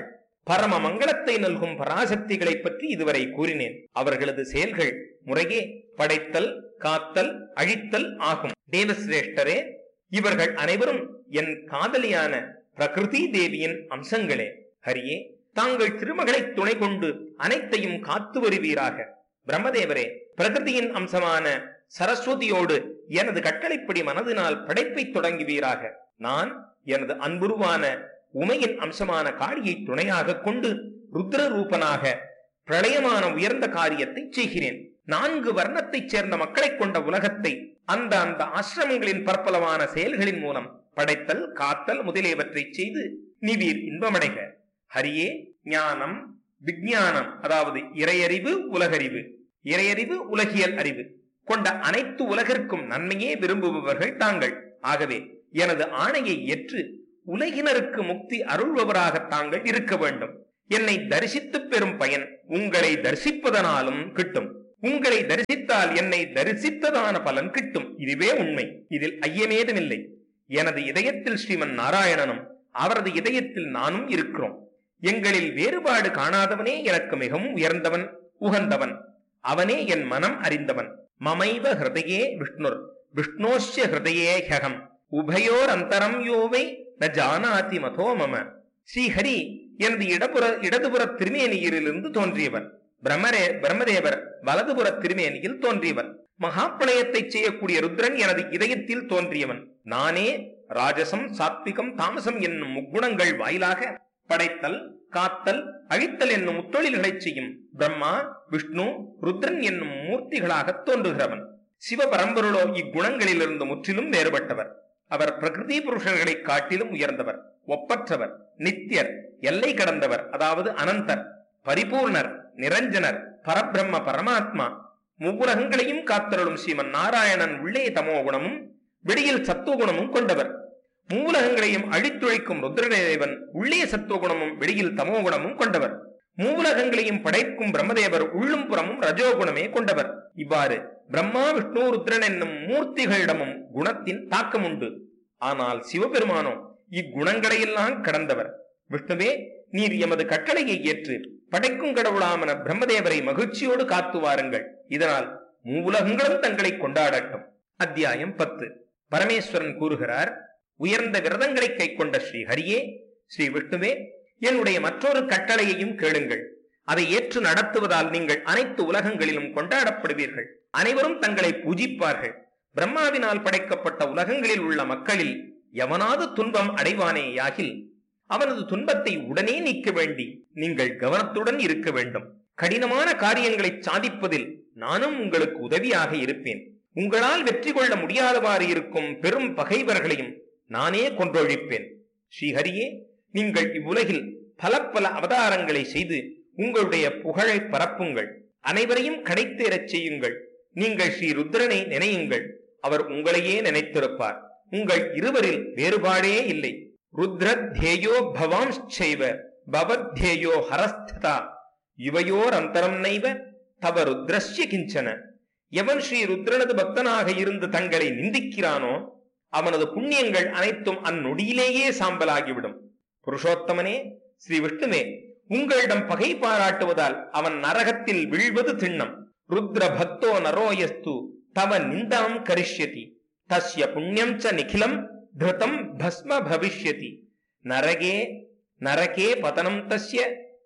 பரம மங்களத்தை நல்கும் பராசக்திகளை பற்றி இதுவரை கூறினேன் அவர்களது செயல்கள் முறையே படைத்தல் காத்தல் அழித்தல் ஆகும் தேவசிரேஷ்டரே இவர்கள் அனைவரும் என் காதலியான பிரகிருதி தேவியின் அம்சங்களே ஹரியே தாங்கள் திருமகளை துணை கொண்டு அனைத்தையும் காத்து வருவீராக பிரம்மதேவரே பிரகிருதியின் அம்சமான சரஸ்வதியோடு எனது கட்டளைப்படி மனதினால் படைப்பை தொடங்குவீராக நான் எனது அன்புருவான உமையின் அம்சமான காளியை துணையாக கொண்டு ருத்ர ரூபனாக பிரளயமான உயர்ந்த காரியத்தை செய்கிறேன் நான்கு வர்ணத்தைச் சேர்ந்த மக்களைக் கொண்ட உலகத்தை அந்த அந்த ஆசிரமங்களின் பற்பலமான செயல்களின் மூலம் படைத்தல் காத்தல் முதலியவற்றை செய்து நிவீர் இன்பமடைக ஹரியே ஞானம் விஞ்ஞானம் அதாவது இறையறிவு உலகறிவு இறையறிவு உலகியல் அறிவு கொண்ட அனைத்து உலகிற்கும் நன்மையே விரும்புபவர்கள் தாங்கள் ஆகவே எனது ஆணையை ஏற்று உலகினருக்கு முக்தி அருள்பவராக தாங்கள் இருக்க வேண்டும் என்னை தரிசித்து பெறும் பயன் உங்களை தரிசிப்பதனாலும் கிட்டும் உங்களை தரிசித்தால் என்னை தரிசித்ததான பலன் கிட்டும் இதுவே உண்மை இதில் ஐயமேதுமில்லை எனது இதயத்தில் ஸ்ரீமன் நாராயணனும் அவரது இதயத்தில் நானும் இருக்கிறோம் எங்களில் வேறுபாடு காணாதவனே எனக்கு மிகவும் உயர்ந்தவன் உகந்தவன் அவனே என் மனம் அறிந்தவன் மமைவ ஹிருதயே விஷ்ணுர் விஷ்ணோஸ்ய ஹிருதயே ஹகம் உபயோர் அந்தரம் யோவை ந ஜானாதி மதோ மம ஸ்ரீஹரி எனது இடப்புற இடதுபுற திருமேனியிலிருந்து தோன்றியவர் பிரம்மரே பிரம்மதேவர் வலதுபுற திருமேனியில் தோன்றியவர் மகாப்பிரளயத்தை செய்யக்கூடிய ருத்ரன் எனது இதயத்தில் தோன்றியவன் நானே ராஜசம் சாத்விகம் தாமசம் என்னும் முக்குணங்கள் வாயிலாக படைத்தல் காத்தல் அழித்தல் என்னும் முத்தொழில்களை செய்யும் பிரம்மா விஷ்ணு ருத்ரன் என்னும் மூர்த்திகளாக தோன்றுகிறவன் சிவபரம்பொருளோ இக்குணங்களிலிருந்து முற்றிலும் வேறுபட்டவர் அவர் பிரகிருதி புருஷர்களை காட்டிலும் உயர்ந்தவர் ஒப்பற்றவர் நித்தியர் எல்லை கடந்தவர் அதாவது அனந்தர் பரிபூர்ணர் நிரஞ்சனர் பரபிரம்ம பரமாத்மா முவ்வுலகங்களையும் காத்தருளும் ஸ்ரீமன் நாராயணன் உள்ளே தமோ குணமும் வெளியில் சத்துவ குணமும் கொண்டவர் மூலகங்களையும் அழித்துழைக்கும் ருத்ரதேவன் உள்ளே சத்துவகுணமும் வெளியில் தமோ குணமும் கொண்டவர் மூலகங்களையும் படைக்கும் பிரம்மதேவர் உள்ளும் புறமும் ரஜோகுணமே கொண்டவர் இவ்வாறு பிரம்மா விஷ்ணு ருத்ரன் என்னும் மூர்த்திகளிடமும் குணத்தின் தாக்கம் உண்டு ஆனால் சிவபெருமானோ இக்குணங்களையெல்லாம் கடந்தவர் விஷ்ணுவே நீர் எமது கட்டளையை ஏற்று படைக்கும் கடவுளாமன பிரம்மதேவரை மகிழ்ச்சியோடு காத்து வாருங்கள் இதனால் மூவுலகங்களும் தங்களை கொண்டாடட்டும் அத்தியாயம் பத்து பரமேஸ்வரன் கூறுகிறார் உயர்ந்த விரதங்களை கை கொண்ட ஸ்ரீ ஹரியே ஸ்ரீ விஷ்ணுவே என்னுடைய மற்றொரு கட்டளையையும் கேளுங்கள் அதை ஏற்று நடத்துவதால் நீங்கள் அனைத்து உலகங்களிலும் கொண்டாடப்படுவீர்கள் அனைவரும் தங்களை பூஜிப்பார்கள் பிரம்மாவினால் படைக்கப்பட்ட உலகங்களில் உள்ள மக்களில் எவனாவது துன்பம் அடைவானேயாகில் அவனது துன்பத்தை உடனே நீக்க வேண்டி நீங்கள் கவனத்துடன் இருக்க வேண்டும் கடினமான காரியங்களை சாதிப்பதில் நானும் உங்களுக்கு உதவியாக இருப்பேன் உங்களால் வெற்றி கொள்ள முடியாதவாறு இருக்கும் பெரும் பகைவர்களையும் நானே கொன்றொழிப்பேன் ஸ்ரீஹரியே நீங்கள் இவ்வுலகில் பல பல அவதாரங்களை செய்து உங்களுடைய புகழை பரப்புங்கள் அனைவரையும் கடைத்தேறச் செய்யுங்கள் நீங்கள் ஸ்ரீ ருத்ரனை நினையுங்கள் அவர் உங்களையே நினைத்திருப்பார் உங்கள் இருவரில் வேறுபாடே இல்லை ருத்ரத்யேயோ பவாம்ச்சைவ பவத்யேயோ ஹரஸ்ததா யுவையோர் அந்தரம் நைவ தவ ருத்ரஸ்ய கிஞ்சன எவன் ஸ்ரீ ருத்ரனது பக்தனாக இருந்து தங்களை நிந்திக்கிறானோ அவனது புண்ணியங்கள் அனைத்தும் அந்நொடியிலேயே சாம்பலாகிவிடும் புருஷோத்தமனே ஸ்ரீ விஷ்ணுவே உங்களிடம் பகை பாராட்டுவதால் அவன் நரகத்தில் விழ்வது திண்ணம் ருத்ர பக்தோ நரோயஸ்து தவ நிந்தாம் கரிஷ்யதி தஸ்ய புண்ணியம் ச நிகிலம் திருதம் பஸ்ம பவிஷ்யதி நரகே நரகே பதனம் தஸ்ய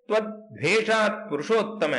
துவத்வேஷாத் புருஷோத்தம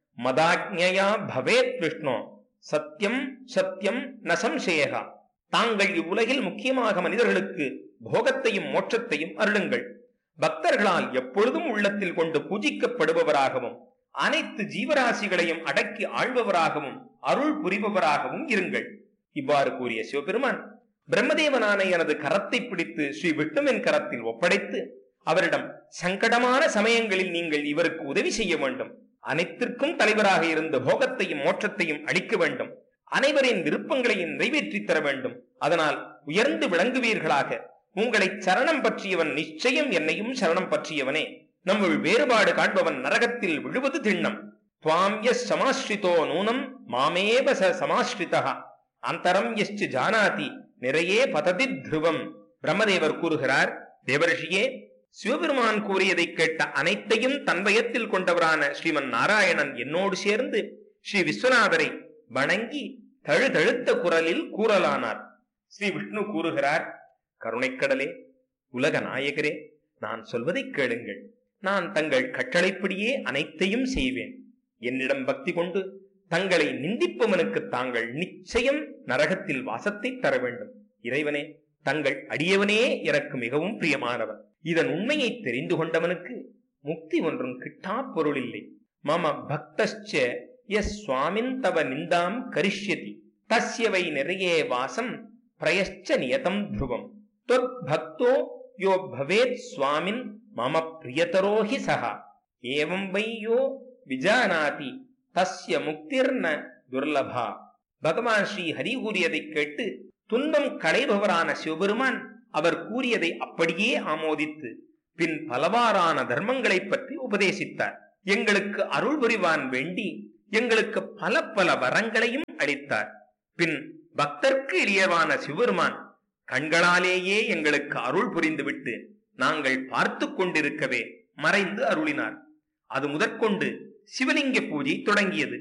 மதாஜ்ஞயா பவேத் விஷ்ணு சத்தியம் சத்தியம் ந சம்சேகா தாங்கள் இவ்வுலகில் முக்கியமாக மனிதர்களுக்கு போகத்தையும் மோட்சத்தையும் அருளுங்கள் பக்தர்களால் எப்பொழுதும் உள்ளத்தில் கொண்டு பூஜிக்கப்படுபவராகவும் அனைத்து ஜீவராசிகளையும் அடக்கி ஆள்பவராகவும் அருள் புரிபவராகவும் இருங்கள் இவ்வாறு கூறிய சிவபெருமான் பிரம்மதேவனான எனது கரத்தை பிடித்து ஸ்ரீ விஷ்ணுவின் கரத்தில் ஒப்படைத்து அவரிடம் சங்கடமான சமயங்களில் நீங்கள் இவருக்கு உதவி செய்ய வேண்டும் அனைத்திற்கும் தலைவராக இருந்து போகத்தையும் மோட்சத்தையும் அளிக்க வேண்டும் அனைவரின் விருப்பங்களையும் நிறைவேற்றித் தர வேண்டும் அதனால் உயர்ந்து விளங்குவீர்களாக உங்களை சரணம் பற்றியவன் நிச்சயம் என்னையும் சரணம் பற்றியவனே நம்முள் வேறுபாடு காண்பவன் நரகத்தில் விழுவது திண்ணம் துவாம் எஸ் சமாஸ்ரிதோ நூனம் மாமேவ ச சமாஸ்ரிதா அந்தரம் எஸ்டு ஜானாதி நிறையே பததி துருவம் பிரம்மதேவர் கூறுகிறார் தேவரிஷியே சிவபெருமான் கூறியதை கேட்ட அனைத்தையும் தன்வயத்தில் கொண்டவரான ஸ்ரீமன் நாராயணன் என்னோடு சேர்ந்து ஸ்ரீ விஸ்வநாதரை வணங்கி தழுதழுத்த குரலில் கூறலானார் ஸ்ரீ விஷ்ணு கூறுகிறார் கருணைக்கடலே உலக நாயகரே நான் சொல்வதைக் கேளுங்கள் நான் தங்கள் கட்டளைப்படியே அனைத்தையும் செய்வேன் என்னிடம் பக்தி கொண்டு தங்களை நிந்திப்பவனுக்கு தாங்கள் நிச்சயம் நரகத்தில் வாசத்தை தர வேண்டும் இறைவனே தங்கள் அடியவனே எனக்கு மிகவும் பிரியமானவன் இதன் உண்மையை தெரிந்து கொண்டவனுக்கு முக்தி ஒன்றும் கிட்டா பொருள் இல்லை மம பக்தஸ்ச எஸ் சுவாமின் தவ நிந்தாம் கரிஷ்யதி தஸ்ய வை நிறைய வாசம் பிரயச்ச நியதம் துருவம் பக்தோ யோ பவேத் சுவாமின் மம பிரியதரோஹி சகா ஏவம் வை யோ விஜானாதி தஸ்ய முக்திர்ன துர்லபா பகவான் ஸ்ரீ ஹரி கூறியதை கேட்டு துன்பம் களைபவரான சிவபெருமான் அவர் கூறியதை அப்படியே ஆமோதித்து பின் பலவாறான தர்மங்களை பற்றி உபதேசித்தார் எங்களுக்கு அருள் புரிவான் வேண்டி எங்களுக்கு பல பல வரங்களையும் அளித்தார் பின் பக்தர்க்கு எளியவான சிவபெருமான் கண்களாலேயே எங்களுக்கு அருள் புரிந்துவிட்டு நாங்கள் பார்த்து கொண்டிருக்கவே மறைந்து அருளினார் அது முதற்கொண்டு சிவலிங்க பூஜை தொடங்கியது